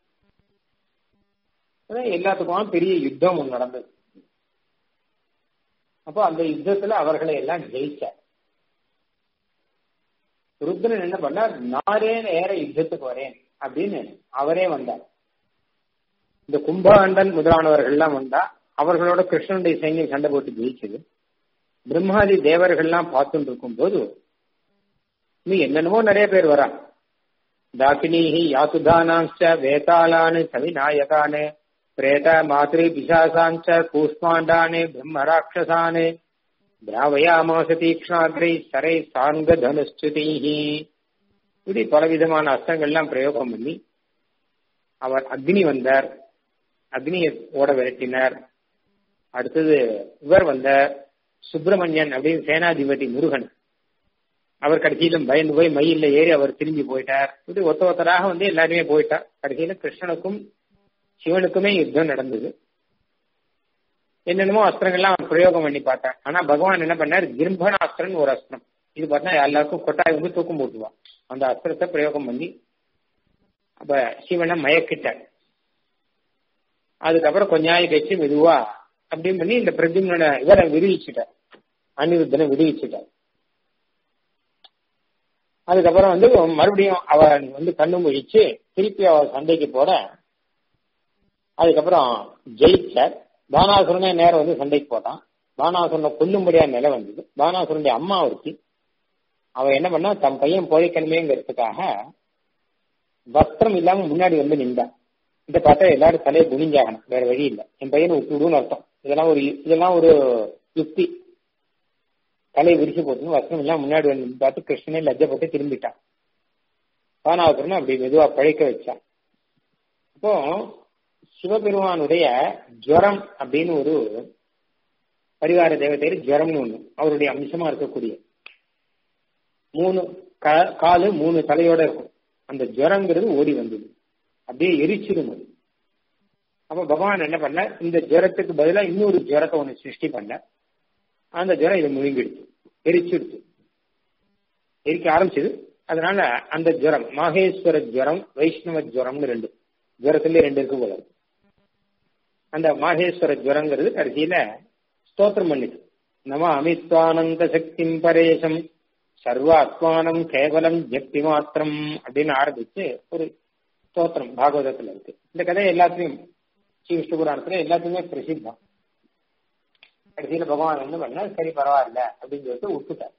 எல்லாத்துக்கும் பெரிய யுத்தம் ஒன்று நடந்தது அப்போ அந்த யுத்தத்துல அவர்களை எல்லாம் ஜெயிச்சார் ருத்ரன் என்ன பண்ணார் நாரே நேர யுத்தத்துக்கு வரேன் அப்படின்னு அவரே வந்தார் இந்த கும்பாண்டன் முதலானவர்கள் எல்லாம் வந்தா அவர்களோட கிருஷ்ணனுடைய சைன்யம் சண்டை போட்டு ஜெயிச்சது பிரம்மாதி தேவர்கள்லாம் பார்த்துட்டு இருக்கும் போது நீ என்னென்னமோ நிறைய பேர் வரா தாக்கினீஹி யாசுதானாஞ்ச வேதாளானு சவிநாயகானு பிரேத மாத்ரி பிசாசாஞ்ச கூஷ்மாண்டானே பிரம்ம ராட்சசானே திராவயாமாச தீக்ஷாகிரை சரை சாங்க தனுஸ்துதீஹி இப்படி பலவிதமான அஸ்தங்கள்லாம் பிரயோகம் பண்ணி அவர் அக்னி வந்தார் அக்னியை ஓட விரட்டினார் அடுத்தது இவர் வந்த சுப்பிரமணியன் அப்படின்னு சேனாதிபதி முருகன் அவர் கடைசியிலும் பயந்து போய் மயில ஏறி அவர் திரும்பி போயிட்டார் இப்படி ஒத்த ஒத்தராக வந்து எல்லாருமே போயிட்டார் கடைசியில கிருஷ்ணனுக்கும் சிவனுக்குமே யுத்தம் நடந்தது என்னென்னமோ அஸ்திரங்கள்லாம் அவன் பிரயோகம் பண்ணி பார்த்தான் ஆனா பகவான் என்ன பண்ணார் கிரும்பனாஸ்திரன் ஒரு அஸ்திரம் இது பார்த்தா எல்லாருக்கும் கொட்டாய் வந்து தூக்கம் போட்டுவான் அந்த அஸ்திரத்தை பிரயோகம் பண்ணி அப்ப சிவனை மயக்கிட்டார் அதுக்கப்புறம் கொஞ்ச நாள் கழிச்சு மெதுவா அப்படின்னு பண்ணி இந்த பிரஜும்னோட இவரை விடுவிச்சுட்டார் அனிருத்தனை விடுவிச்சுட்டார் அதுக்கப்புறம் வந்து மறுபடியும் அவன் வந்து கண்ணு முழிச்சு திருப்பி அவர் சண்டைக்கு போற அதுக்கப்புறம் ஜெயிச்சார் பானாசுரனே நேரம் வந்து சண்டைக்கு போட்டான் பானாசுரனை கொல்லும்படியா நிலை வந்தது பானாசுரனுடைய அம்மா ஒருத்தி அவ என்ன பண்ணா தன் பையன் பொழைக்கணுமேங்கிறதுக்காக வஸ்திரம் இல்லாம முன்னாடி வந்து நின்றான் இதை பார்த்தா எல்லாரும் தலையை குனிஞ்சாகணும் வேற வழி இல்லை என் பையனை விட்டு விடுன்னு அர்த்தம் இதெல்லாம் ஒரு இதெல்லாம் ஒரு யுக்தி தலையை விரிச்சு போட்டுன்னு வஸ்திரம் எல்லாம் முன்னாடி வந்து பார்த்து கிருஷ்ணனே லஜ்ஜப்பட்டு திரும்பிட்டான் பானாசுரன் அப்படி மெதுவா பழைக்க வச்சான் அப்போ சிவபெருமானுடைய ஜுவரம் அப்படின்னு ஒரு பரிவார தேவதையர் ஜுவரம்னு ஒண்ணு அவருடைய அம்சமா இருக்கக்கூடிய மூணு காலு மூணு தலையோட இருக்கும் அந்த ஜுவரங்கிறது ஓடி வந்தது அப்படியே எரிச்சிடும் அது அப்ப பகவான் என்ன பண்ண இந்த ஜுவரத்துக்கு பதிலாக இன்னொரு ஜுவரத்தை ஒண்ணு சிருஷ்டி பண்ண அந்த ஜுவரம் இதை முழுங்கிடுச்சு எரிச்சிடுச்சு எரிக்க ஆரம்பிச்சது அதனால அந்த ஜுவரம் மாகேஸ்வர ஜுவரம் வைஷ்ணவ ஜுவரம்னு ரெண்டு ஜுவரத்துல ரெண்டு இருக்கு போல அந்த மாகேஸ்வர ஜுவரங்கிறது கடைசியில ஸ்தோத்திரம் பண்ணிச்சு நம அமித்வானந்த சக்தி பரேசம் சர்வாத்மானம் கேவலம் ஜப்தி மாத்திரம் அப்படின்னு ஆரம்பிச்சு ஒரு ஸ்தோத்திரம் பாகவதத்துல இருக்கு இந்த கதை எல்லாத்தையும் ஸ்ரீ விஷ்ணு புராணத்துல எல்லாத்தையுமே பிரசித்தம் கடைசியில பகவான் வந்து பண்ண சரி பரவாயில்ல அப்படின்னு சொல்லிட்டு விட்டுட்டார்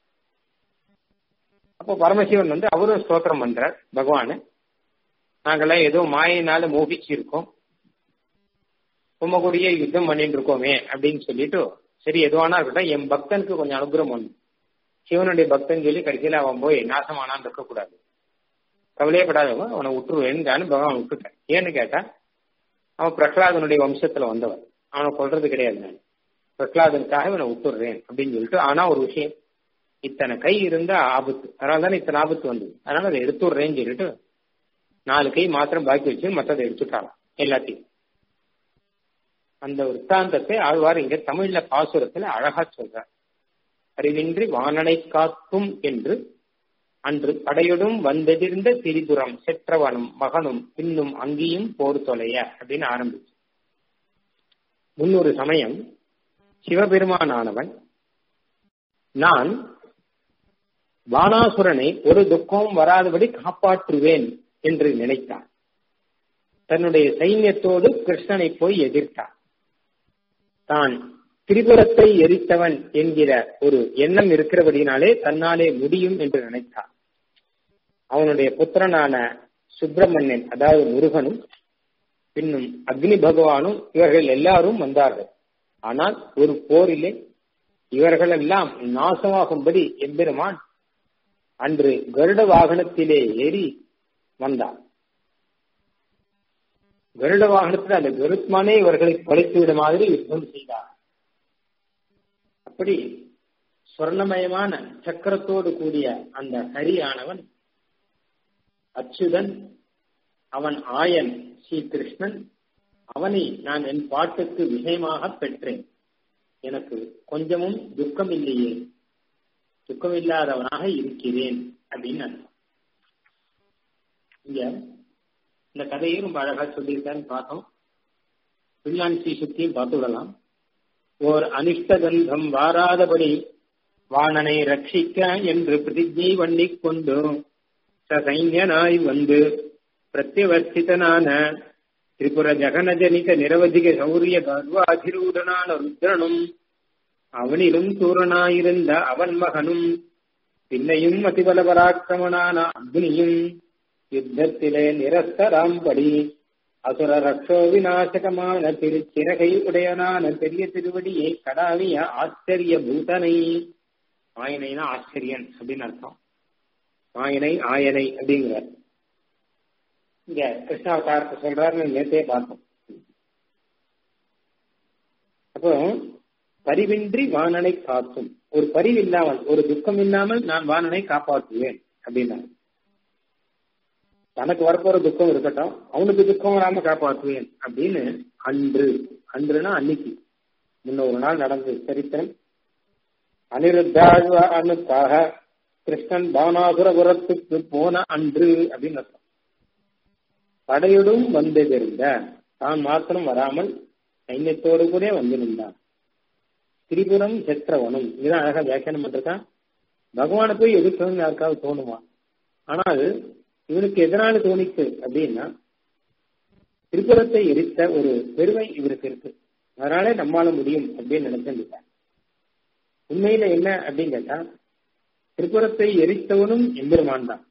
அப்போ பரமசிவன் வந்து அவரும் ஸ்தோத்திரம் பண்றார் பகவானு நாங்கெல்லாம் ஏதோ மாயினால மோகிச்சு இருக்கோம் உம்ம கூடயே யுத்தம் பண்ணிட்டு இருக்கோமே அப்படின்னு சொல்லிட்டு சரி எதுவானா இருக்கட்டும் என் பக்தனுக்கு கொஞ்சம் அனுகிரகம் ஒண்ணு சிவனுடைய பக்தன் சொல்லி கடைசியில அவன் போய் நாசமானான்னு இருக்கக்கூடாது கவலையப்படாதவங்க அவனை விட்டுருவேன்னு பகவான் விட்டுட்டேன் ஏன்னு கேட்டா அவன் பிரகலாதனுடைய வம்சத்துல வந்தவன் அவனை கொல்றது கிடையாது நான் பிரகலாதனுக்காக இவனை விட்டுடுறேன் அப்படின்னு சொல்லிட்டு ஆனா ஒரு விஷயம் இத்தனை கை இருந்தா ஆபத்து அதனால தானே இத்தனை ஆபத்து வந்தது அதனால அதை எடுத்துடுறேன்னு சொல்லிட்டு நாலு கை மாத்திரம் பாக்கி வச்சு மற்றதை எடுத்துட்டாராம் எல்லாத்தையும் அந்த விற்த்தாந்தத்தை ஆழ்வார் இங்க தமிழ்ல பாசுரத்துல அழகா சொல்றார் அறிவின்றி வானனை காக்கும் என்று அன்று படையுடன் வந்தெதிர்ந்த திரிபுரம் செற்றவனும் மகனும் பின்னும் அங்கேயும் போர் தொலைய அப்படின்னு ஆரம்பிச்சு முன்னொரு சமயம் சிவபெருமானானவன் நான் வானாசுரனை ஒரு துக்கம் வராதபடி காப்பாற்றுவேன் என்று நினைத்தான் தன்னுடைய சைன்யத்தோடு கிருஷ்ணனை போய் எதிர்த்தான் தான் திரிபுரத்தை எரித்தவன் என்கிற ஒரு எண்ணம் இருக்கிறபடினாலே தன்னாலே முடியும் என்று நினைத்தான் அவனுடைய புத்திரனான சுப்பிரமணியன் அதாவது முருகனும் பின்னும் அக்னி பகவானும் இவர்கள் எல்லாரும் வந்தார்கள் ஆனால் ஒரு போரிலே இவர்கள் எல்லாம் நாசமாகும்படி எம்பெருமான் அன்று கருட வாகனத்திலே ஏறி வந்தார் கருட வாகனத்தில் அந்த கருத்மானே இவர்களை கொலைத்து விட மாதிரி யுத்தம் செய்தார் அப்படி சொர்ணமயமான சக்கரத்தோடு கூடிய அந்த ஹரியானவன் அச்சுதன் அவன் ஆயன் ஸ்ரீகிருஷ்ணன் அவனை நான் என் பாட்டுக்கு விஷயமாக பெற்றேன் எனக்கு கொஞ்சமும் துக்கம் இல்லையே துக்கம் இல்லாதவனாக இருக்கிறேன் அப்படின்னு அர்த்தம் இங்க இந்த கதையை ரொம்ப அழகா சொல்லியிருக்காருன்னு பார்த்தோம் பிள்ளான் ஸ்ரீ சுத்தியும் பார்த்து விடலாம் ஓர் அனிஷ்ட கந்தம் வாராதபடி வாணனை ரட்சிக்க என்று பிரதிஜை வண்ணிக் கொண்டு சைன்யனாய் வந்து பிரத்யவர்த்திதனான திரிபுர ஜகனஜனித நிரவதிக சௌரிய கர்வாதிரூடனான ருத்ரனும் அவனிலும் சூரனாயிருந்த அவன் மகனும் பின்னையும் அதிபல பராக்கிரமனான அக்னியும் யுத்தத்திலே நிரஸ்தராம்படி அசுர ரக்ஷோ விநாசகமான திருச்சிறகை உடையனான பெரிய திருவடியை கடாவிய ஆச்சரிய பூதனை ஆயனைனா ஆச்சரியன் அப்படின்னு அர்த்தம் ஆயனை ஆயனை அப்படிங்கிறார் இங்க கிருஷ்ணாவதாரத்தை சொல்றாருன்னு நேற்றே பார்த்தோம் அப்போ பரிவின்றி வாணனை காக்கும் ஒரு பரிவு இல்லாமல் ஒரு துக்கம் இல்லாமல் நான் வாணனை காப்பாற்றுவேன் அப்படின்னா தனக்கு வரப்போற துக்கம் இருக்கட்டும் அவனுக்கு துக்கம் வராம காப்பாற்றுவேன் அப்படின்னு அன்று அன்றுனா அன்னைக்கு முன்ன ஒரு நாள் நடந்தது சரித்திரம் அனிருத்தாழ்வானுக்காக கிருஷ்ணன் பானாசுரபுரத்துக்கு போன அன்று அப்படின்னு அர்த்தம் படையுடும் வந்ததிருந்த தான் மாத்திரம் வராமல் சைன்யத்தோடு கூட வந்திருந்தான் திரிபுரம் செற்றவனும் இதுதான் அழகா வியாக்கியானம் பண்ணிருக்கான் பகவானை போய் எதிர்க்கணும்னு யாருக்காவது தோணுமா ஆனால் இவனுக்கு எதனால தோணிச்சு அப்படின்னா திரிபுரத்தை எரித்த ஒரு பெருமை இவருக்கு இருக்கு அதனாலே நம்மால முடியும் அப்படின்னு நினைச்சிருந்தார் உண்மையில என்ன அப்படின்னு கேட்டா திரிபுரத்தை எரித்தவனும் எம்பெருமான் தான்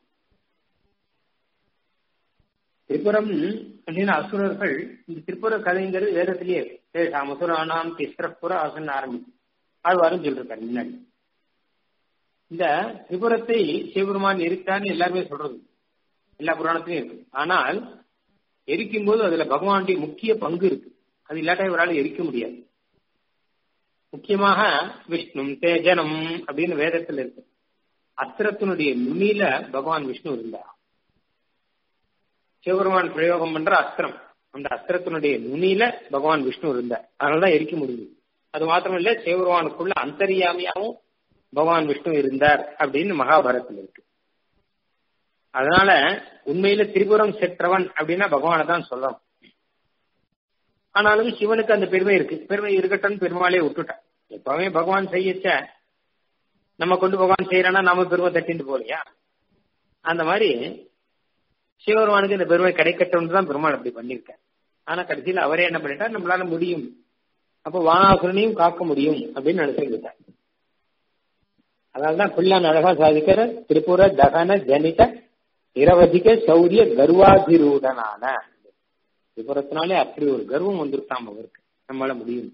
திரிபுரம் அப்படின்னு அசுரர்கள் இந்த திரிபுர கதைங்கிறது வேதத்திலேயே தேஷாம் அசுரானாம் திஸ்ரப்புற அசுரன் ஆரம்பிச்சு ஆழ்வாரும் சொல்லிருக்காரு முன்னாடி இந்த திரிபுரத்தை சிவபெருமான் எரித்தான்னு எல்லாருமே சொல்றது எல்லா புராணத்திலும் இருக்கு ஆனால் எரிக்கும் போது அதுல பகவானுடைய முக்கிய பங்கு இருக்கு அது இல்லாட்டா இவரால் எரிக்க முடியாது முக்கியமாக விஷ்ணு தேஜனம் அப்படின்னு வேதத்தில் இருக்கு அஸ்திரத்தினுடைய நுனியில பகவான் விஷ்ணு இருந்தார் சிவபெருமான் பிரயோகம் பண்ற அஸ்திரம் அந்த அஸ்திரத்தினுடைய நுனியில பகவான் விஷ்ணு இருந்தார் அதனாலதான் எரிக்க முடியுது அது மாத்திரம் இல்ல சிவபெருமானுக்குள்ள அந்தரியாமியாவும் பகவான் விஷ்ணு இருந்தார் அப்படின்னு மகாபாரத்தில் இருக்கு அதனால உண்மையில திரிபுரம் செற்றவன் அப்படின்னா பகவானை தான் சொல்லணும் ஆனாலும் சிவனுக்கு அந்த பெருமை இருக்கு பெருமை இருக்கட்டும் பெருமாளே விட்டுட்டான் எப்பவுமே பகவான் செய்யச்ச நம்ம கொண்டு பகவான் செய்யறானா நாம பெருமை தட்டிட்டு போலையா அந்த மாதிரி சிவபெருமானுக்கு இந்த பெருமை கிடைக்கட்டும்னு தான் பெருமாள் அப்படி பண்ணியிருக்கார் ஆனா கடைசியில் அவரே என்ன பண்ணிட்டார் நம்மளால முடியும் அப்போ வானாசுரனையும் காக்க முடியும் அப்படின்னு நினைச்சுக்கிட்டார் அதனால்தான் பிள்ளான் அழகா சாதிக்கிற திரிபுர தகன ஜனித நிரவதிக சௌரிய கர்வாதிரூடனான திரிபுரத்தினாலே அப்படி ஒரு கர்வம் வந்துருக்காம அவருக்கு நம்மளால முடியும்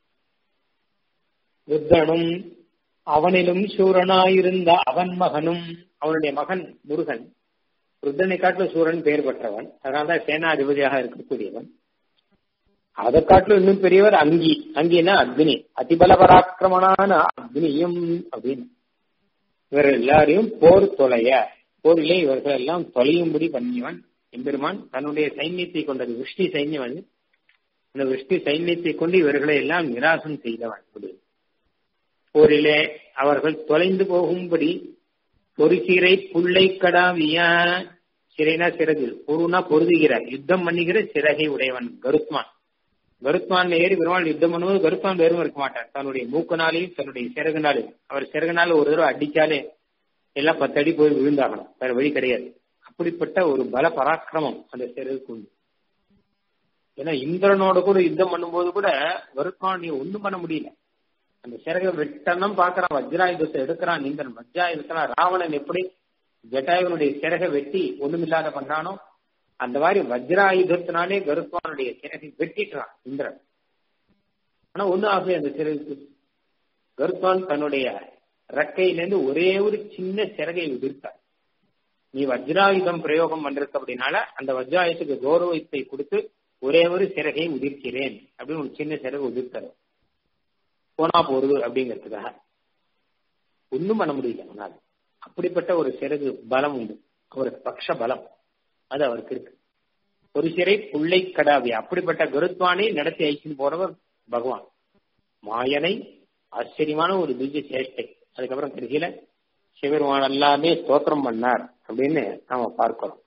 ருத்தனும் அவனிலும் சூரனாயிருந்த அவன் மகனும் அவனுடைய மகன் முருகன் ருத்தனை காட்டிலும் சூரன் பெயர் பெற்றவன் அதனால்தான் சேனாதிபதியாக இருக்கக்கூடியவன் அதை காட்டிலும் இன்னும் பெரியவர் அங்கி அங்கினா அக்னி அதிபல பராக்கிரமனான அக்னியும் அப்படின்னு இவர் எல்லாரையும் போர் தொலைய போரிலே இவர்கள் எல்லாம் தொலையும்படி பண்ணியவன் எம்பெருமான் தன்னுடைய சைன்யத்தை கொண்டது விஷ்ணி சைன்யம் அது அந்த விஷ்ணு சைன்யத்தை கொண்டு இவர்களை எல்லாம் நிராசம் செய்தவன் போரிலே அவர்கள் தொலைந்து போகும்படி ஒரு சிறை புள்ளை கடாவிய சிறைனா சிறகு பொருனா பொருதுகிற யுத்தம் பண்ணுகிற சிறகை உடையவன் கருத்மான் கருத்மான் ஏறி பெருமாள் யுத்தம் பண்ணும்போது கருத்மான் வெறும் இருக்க மாட்டார் தன்னுடைய மூக்கனாலையும் தன்னுடைய சிறகுனாலையும் அவர் சிறகுனால ஒரு தடவை அடிச்சாலே எல்லாம் பத்து அடி போய் விழுந்தாகணும் வேற வழி கிடையாது அப்படிப்பட்ட ஒரு பல பராக்கிரமம் அந்த சிறகுக்கு உண்டு ஏன்னா இந்திரனோட கூட யுத்தம் பண்ணும்போது கூட கருத்மான் நீ ஒண்ணும் பண்ண முடியல அந்த சிறகை வெட்டணும் பாக்குறான் வஜ்ராயுதத்தை எடுக்கிறான் இந்திரன் வஜ்ராயுதத்துல ராவணன் எப்படி ஜட்டாயுவனுடைய சிறகை வெட்டி ஒண்ணுமில்லாத பண்றானோ அந்த மாதிரி வஜ்ராயுதத்தினாலே கருத்மானுடைய சிறகை வெட்டிட்டான் இந்திரன் ஆனா ஒண்ணும் ஆகவே அந்த சிறகுக்கு கருத்மான் தன்னுடைய ரெக்கையிலேருந்து ஒரே ஒரு சின்ன சிறகை உதிர்த்தார் நீ வஜ்ராயுதம் பிரயோகம் பண்றது அப்படின்னால அந்த வஜ்ராயுதத்துக்கு கௌரவத்தை கொடுத்து ஒரே ஒரு சிறகை உதிர்க்கிறேன் அப்படின்னு ஒரு சின்ன சிறகு உதிர்த்தாரு போனா போறது அப்படிங்கிறதுக்காக ஒன்றும் பண்ண முடியல அவனால் அப்படிப்பட்ட ஒரு சிறகு பலம் உண்டு அவருக்கு பக்ஷ பலம் அது அவருக்கு இருக்கு ஒரு சிறை புள்ளை கடாவி அப்படிப்பட்ட கருத்வானை நடத்தி ஐக்கின்னு போறவர் பகவான் மாயனை ஆச்சரியமான ஒரு திவ்ய சேஷ்டை அதுக்கப்புறம் கடைசியில சிவருமான் எல்லாமே ஸ்தோத்திரம் பண்ணார் அப்படின்னு நாம பார்க்கிறோம்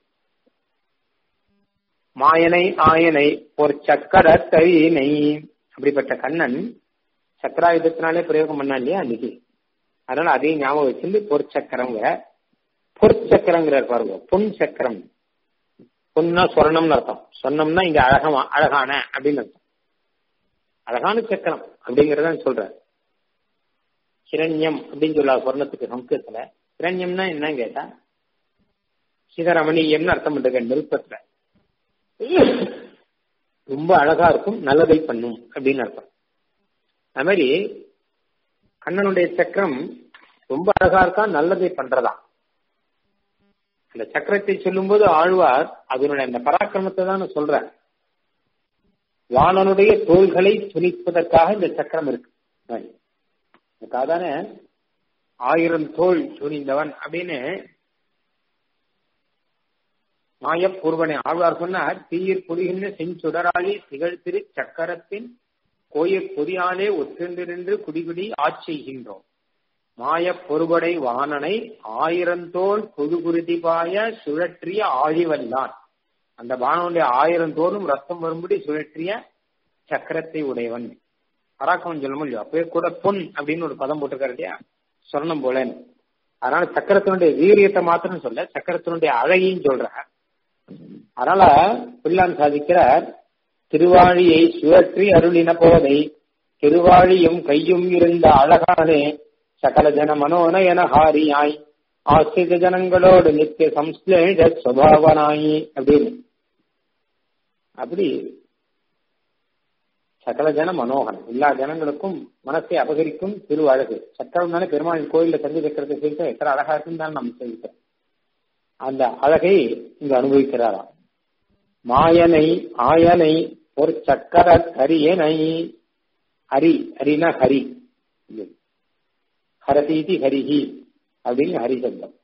மாயனை ஆயனை ஒரு சக்கரத்தழினை அப்படிப்பட்ட கண்ணன் சக்கராயுதத்தினாலே பிரயோகம் பண்ணா இல்லையா அன்னைக்கு அதனால அதையும் ஞாபகம் வச்சிருந்து பொற்சக்கரங்கிற பொற்சக்கரங்கிறார் பாருங்க பொன் சக்கரம் பொன்னா சொர்ணம்னு அர்த்தம் சொன்னோம்னா இங்க அழகமா அழகான அப்படின்னு அர்த்தம் அழகான சக்கரம் அப்படிங்கறத சொல்றாரு ஹிரண்யம் அப்படின்னு சொல்லா சொர்ணத்துக்கு சம்ஸ்கிருதத்துல ஹிரண்யம்னா என்ன கேட்டா சிதரமணியம்னு அர்த்தம் பண்றது நெருப்பத்துல ரொம்ப அழகா இருக்கும் நல்லதை பண்ணும் அப்படின்னு அர்த்தம் அது மாதிரி கண்ணனுடைய சக்கரம் ரொம்ப அழகா இருக்கா நல்லதை பண்றதா அந்த சக்கரத்தை சொல்லும்போது ஆழ்வார் அதனுடைய அந்த பராக்கிரமத்தை தான் சொல்ற வாணனுடைய தோள்களை துணிப்பதற்காக இந்த சக்கரம் இருக்கு அதுக்காக ஆயிரம் தோல் துணிந்தவன் அப்படின்னு மாயப்பூர்வனை ஆழ்வார் சொன்னார் தீயிற் புரிகின்ற செஞ்சுடராளி திகழ் திரு சக்கரத்தின் கோயிற் பொதியாலே ஒற்றென்றிருந்து குடிகுடி ஆட்சிகின்றோம் மாயப் பொறுபடை வாணனை ஆயிரந்தோள் புதுகுருதி பாய சுழற்றிய ஆழிவல்லான் அந்த வானனுடைய ஆயிரம் தோறும் ரத்தம் வரும்படி சுழற்றிய சக்கரத்தை உடையவன் பராக்கிரமம் சொல்ல முடியும் அப்பவே கூட பொன் அப்படின்னு ஒரு பதம் போட்டிருக்காரு இல்லையா சொர்ணம் போலன்னு அதனால சக்கரத்தினுடைய வீரியத்தை மாத்திரம் சொல்ல சக்கரத்தினுடைய அழகையும் சொல்ற அதனால பிள்ளான் சாதிக்கிறார் திருவாழியை சுழற்றி அருளின போதை திருவாழியும் கையும் இருந்த அழகானே சகல ஜன மனோனயன ஹாரியாய் ஆசிரித ஜனங்களோடு நித்திய சம்ஸ்லேஷ சுவாவனாயி அப்படின்னு அப்படி சகல ஜன மனோகன் எல்லா ஜனங்களுக்கும் மனசை அபகரிக்கும் திரு அழகு சக்கரம் தானே பெருமாள் கோயில்ல தந்தி வைக்கிறத சேர்த்து எத்தனை அழகா இருக்குன்னு தான் நம்ம சொல்லிக்கிறோம் அந்த அழகை இங்கு அனுபவிக்கிறாராம் மாயனை ஆயனை ஒரு சக்கர கரியனை ஹரி ஹரினா ஹரி ஹரதீதி ஹரிஹி அப்படின்னு ஹரி சப்தம்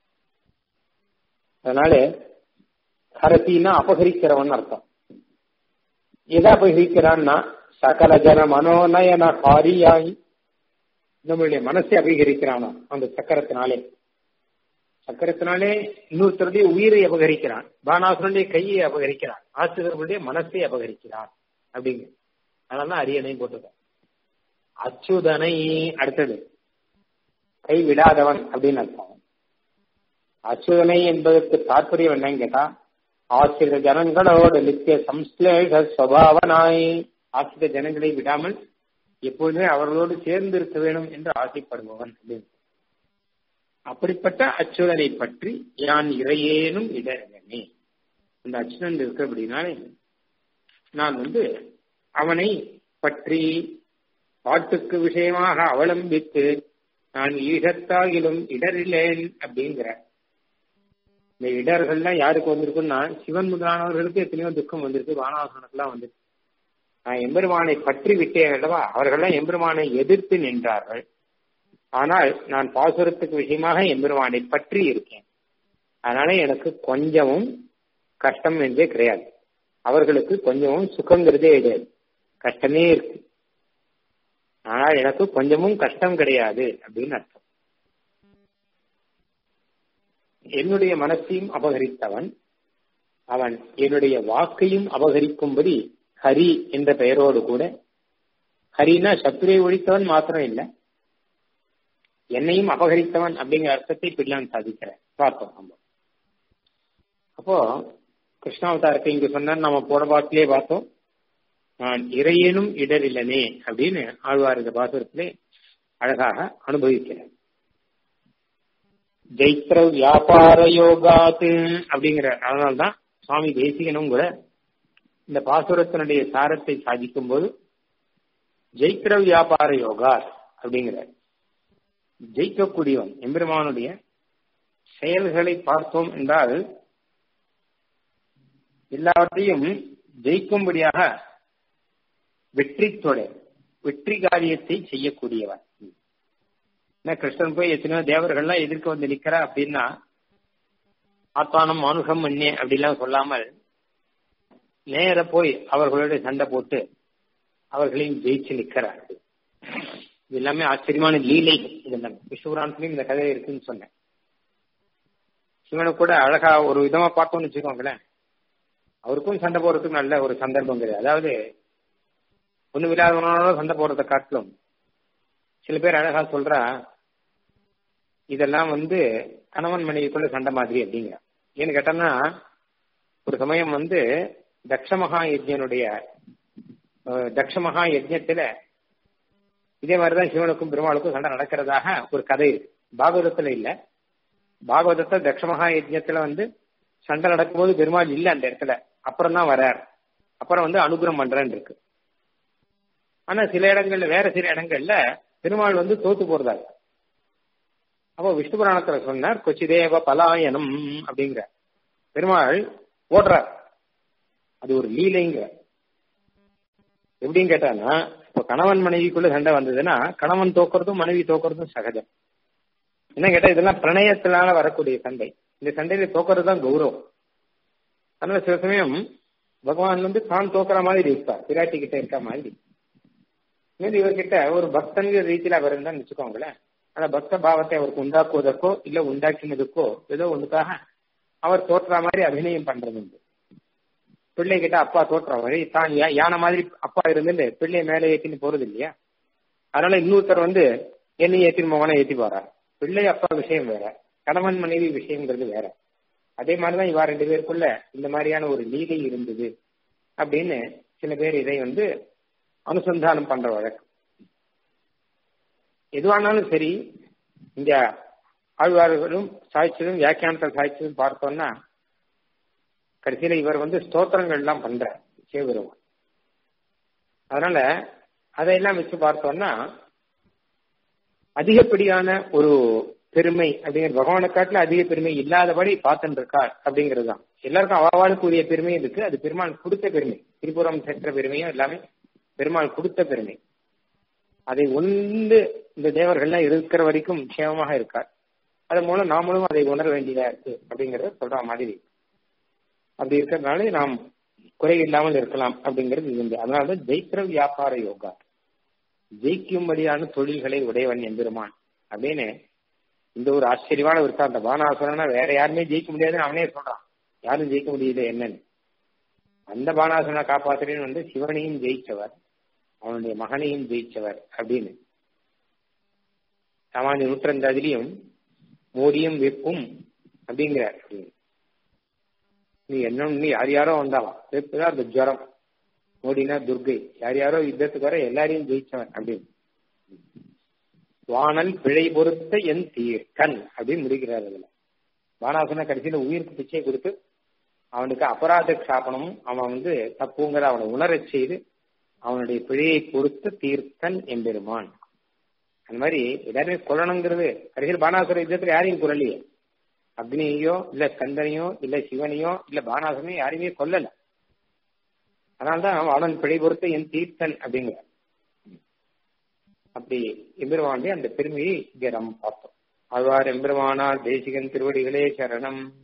அதனால ஹரத்தின்னா அபகரிக்கிறவன் அர்த்தம் எதை அபகரிக்கிறான்னா சகல ஜன மனோநயன ஹாரியாய் நம்மளுடைய மனசை அபகரிக்கிறானா அந்த சக்கரத்தினாலே சக்கரத்தினாலே இன்னொருத்தருடைய உயிரை அபகரிக்கிறான் பானாசுரனுடைய கையை அபகரிக்கிறான் ஆசிரியர்களுடைய மனசை அபகரிக்கிறான் அப்படிங்க அதனால அரியணை போட்டுக்க அச்சுதனை அடுத்தது கை விடாதவன் அப்படின்னு அர்த்தம் அச்சுதனை என்பதற்கு தாற்பயம் என்னன்னு கேட்டா ஆசிரிய ஜனங்களோட நித்திய சம்ஸ்லேஷ சுவாவனாய் ஆசிரிய ஜனங்களை விடாமல் எப்பொழுதுமே அவர்களோடு சேர்ந்து இருக்க வேண்டும் என்று ஆசைப்படுபவன் அப்படின்னு அப்படிப்பட்ட அச்சுதனை பற்றி யான் இறையேனும் இடரகனே அந்த அச்சுதன் இருக்கு அப்படின்னாலே நான் வந்து அவனை பற்றி பாட்டுக்கு விஷயமாக அவலம்பித்து நான் ஈழத்தாகிலும் இடரில்லேன் அப்படிங்கிற இந்த இடர்கள்லாம் யாருக்கு வந்திருக்குன்னா சிவன் முதலானவர்களுக்கு எத்தனையோ துக்கம் வந்திருக்கு வானாசுரனுக்குலாம் வந்திருக்கு நான் எம்பெருமானை பற்றி விட்டேன் அல்லவா அவர்கள்லாம் எம்பெருமானை எதிர்த்து நின்றார்கள் ஆனால் நான் பாசுரத்துக்கு விஷயமாக எம்பெருமானை பற்றி இருக்கேன் அதனால எனக்கு கொஞ்சமும் கஷ்டம் என்றே கிடையாது அவர்களுக்கு கொஞ்சமும் சுகங்கிறதே கிடையாது கஷ்டமே இருக்கு ஆனால் எனக்கு கொஞ்சமும் கஷ்டம் கிடையாது அப்படின்னு அர்த்தம் என்னுடைய மனசையும் அபகரித்தவன் அவன் என்னுடைய வாக்கையும் அபகரிக்கும்படி ஹரி என்ற பெயரோடு கூட ஹரினா சத்துரை ஒழித்தவன் மாத்திரம் இல்லை என்னையும் அபகரித்தவன் அப்படிங்கிற அர்த்தத்தை பிள்ளான் சாதிக்கிறேன் பார்த்தோம் நம்ம அப்போ கிருஷ்ணாவதாரத்தை இங்க சொன்ன நம்ம போன பாட்டிலே பார்த்தோம் நான் இறையனும் இடரில்லனே அப்படின்னு ஆழ்வார் இந்த பாசுரத்திலே அழகாக அனுபவிக்கிறேன் ஜெயித்திர வியாபார யோகாத்து அப்படிங்கிற அதனால்தான் சுவாமி தேசிகனும் கூட இந்த பாசுரத்தினுடைய சாரத்தை சாதிக்கும் போது ஜெயிக்கிற வியாபார யோகா அப்படிங்கிற ஜெயிக்கக்கூடியவன் எம்பெருமானுடைய செயல்களை பார்த்தோம் என்றால் எல்லாவற்றையும் ஜெயிக்கும்படியாக வெற்றி தொடர் வெற்றி காரியத்தை செய்யக்கூடியவன் என்ன கிருஷ்ணன் போய் எத்தனையோ தேவர்கள்லாம் எதிர்க்க வந்து நிக்கிறா அப்படின்னா ஆத்மானம் மானுஷம் மண்ணே அப்படிலாம் சொல்லாமல் நேர போய் அவர்களோட சண்டை போட்டு அவர்களையும் ஜெயிச்சு நிக்கிறார் இது எல்லாமே ஆச்சரியமான லீலை இதெல்லாம் விஸ்வபுராணத்திலையும் இந்த கதை இருக்குன்னு சொன்னேன் சிவனை கூட அழகா ஒரு விதமா பார்த்தோம்னு வச்சுக்கோங்களேன் அவருக்கும் சண்டை போறதுக்கு நல்ல ஒரு சந்தர்ப்பம் கிடையாது அதாவது ஒண்ணு இல்லாதவனோட சண்டை போறதை காட்டிலும் சில பேர் அழகா சொல்றா இதெல்லாம் வந்து கணவன் மனைவிக்குள்ள சண்டை மாதிரி அப்படிங்கிற ஏன்னு கேட்டோம்னா ஒரு சமயம் வந்து தக்ஷமகா யஜ்யனுடைய தக்ஷ மகா யஜ்யத்துல இதே மாதிரிதான் சிவனுக்கும் பெருமாளுக்கும் சண்டை நடக்கிறதாக ஒரு கதை இருக்கு பாகவதத்துல இல்ல பாகவதத்தை தக்ஷ மகா யஜ்யத்துல வந்து சண்டை நடக்கும்போது பெருமாள் இல்ல அந்த இடத்துல அப்புறம் தான் வரார் அப்புறம் வந்து அனுகிரம் பண்றேன்னு இருக்கு ஆனா சில இடங்கள்ல வேற சில இடங்கள்ல பெருமாள் வந்து தோத்து போறதா அப்போ விஷ்ணு புராணத்துல சொன்னார் கொச்சிதேவ பலாயனம் அப்படிங்கிற பெருமாள் ஓடுறார் அது ஒரு லீலைங்க எப்படின்னு கேட்டானா இப்ப கணவன் மனைவிக்குள்ள சண்டை வந்ததுன்னா கணவன் தோக்குறதும் மனைவி தோக்குறதும் சகஜம் என்ன கேட்டா இதெல்லாம் பிரணயத்தினால வரக்கூடிய சண்டை இந்த சண்டையில தோக்குறது தான் கௌரவம் அதனால சில சமயம் பகவான் வந்து தான் தோக்குற மாதிரி இருப்பார் பிராட்டி கிட்ட இருக்க மாதிரி மீது இவர்கிட்ட ஒரு பக்தங்கிற ரீதியில அவர் இருந்தான்னு வச்சுக்கோங்களேன் அந்த பக்த பாவத்தை அவருக்கு உண்டாக்குவதற்கோ இல்ல உண்டாக்கினதுக்கோ ஏதோ ஒண்ணுக்காக அவர் தோற்ற மாதிரி அபிநயம் பண்றது உண்டு பிள்ளை கிட்ட அப்பா தோற்ற மாதிரி தான் யானை மாதிரி அப்பா இருந்துட்டு பிள்ளைய மேலே ஏத்தின்னு போறது இல்லையா அதனால இன்னொருத்தர் வந்து என்னை ஏத்தின்னு மகனை ஏத்தி போறார் பிள்ளை அப்பா விஷயம் வேற கணவன் மனைவி விஷயங்கிறது வேற அதே மாதிரிதான் இவா ரெண்டு பேருக்குள்ள இந்த மாதிரியான ஒரு லீலை இருந்தது அப்படின்னு சில பேர் இதை வந்து அனுசந்தானம் பண்ற வழக்கம் எதுவானாலும் சரி இந்த ஆழ்வார்களும் சாய்ச்சதும் வியாக்கியானத்தில் சாய்ச்சதும் பார்த்தோம்னா கடைசியில இவர் வந்து ஸ்தோத்திரங்கள் எல்லாம் பண்ற சிவபெருமான் அதனால அதையெல்லாம் வச்சு பார்த்தோம்னா அதிகப்படியான ஒரு பெருமை அப்படிங்கிற பகவானை காட்டுல அதிக பெருமை இல்லாதபடி பார்த்துட்டு இருக்கார் அப்படிங்கிறது தான் எல்லாருக்கும் அவாவாளுக்குரிய பெருமையும் இருக்கு அது பெருமாள் கொடுத்த பெருமை திரிபுரம் சென்ற பெருமையும் எல்லாமே பெருமாள் கொடுத்த பெருமை அதை ஒன்று இந்த தேவர்கள்லாம் இருக்கிற வரைக்கும் க்ஷேமமாக இருக்கார் அதன் மூலம் நாமளும் அதை உணர வேண்டியதா இருக்கு அப்படிங்கறத சொல்ற மாதிரி அப்படி இருக்கிறதுனால நாம் குறை இல்லாமல் இருக்கலாம் அப்படிங்கிறது இது அதனாலதான் ஜெயிக்கிற வியாபார யோகா ஜெயிக்கும்படியான தொழில்களை உடையவன் எம்பெருமான் அப்படின்னு இந்த ஒரு ஆச்சரியமான ஒரு அந்த பானாசுரனா வேற யாருமே ஜெயிக்க முடியாதுன்னு அவனே சொல்றான் யாரும் ஜெயிக்க முடியல என்னன்னு அந்த பானாசுரனை காப்பாத்துறேன்னு வந்து சிவனையும் ஜெயிச்சவர் அவனுடைய மகனையும் ஜெயிச்சவர் அப்படின்னு சாமானிய நூற்றந்தாதிலையும் மோடியும் வெப்பும் அப்படிங்கிறார் அப்படின்னு நீ என்ன நீ யார் யாரோ வந்தாலாம் வெப்புதான் அந்த ஜுரம் மோடினா துர்கை யார் யாரோ யுத்தத்துக்கு வர எல்லாரையும் ஜெயிச்சவன் அப்படின்னு வானல் பிழை பொறுத்த என் தீர்க்கன் அப்படின்னு முடிக்கிறார் அதுல வானாசன கடைசியில உயிருக்கு பிச்சை கொடுத்து அவனுக்கு அபராத சாப்பனமும் அவன் வந்து தப்புங்கிற அவனை உணரச் செய்து அவனுடைய பிழையை பொறுத்து தீர்த்தன் எம்பெருமான் அந்த மாதிரி எல்லாருமே கொல்லணுங்கிறது கடைசியில் பானாசுர யுத்தத்துல யாரையும் குரலையே அக்னியையோ இல்ல ஸ்கந்தனையோ இல்ல சிவனையோ இல்ல பானாசுரனையோ யாரையுமே கொல்லல அதனால்தான் அவன் பிழை பொறுத்த என் தீர்த்தன் அப்படிங்கிற அப்படி எம்பெருமானுடைய அந்த பெருமையை இங்கே நம்ம பார்த்தோம் அவ்வாறு எம்பெருமானார் தேசிகன் திருவடிகளே சரணம்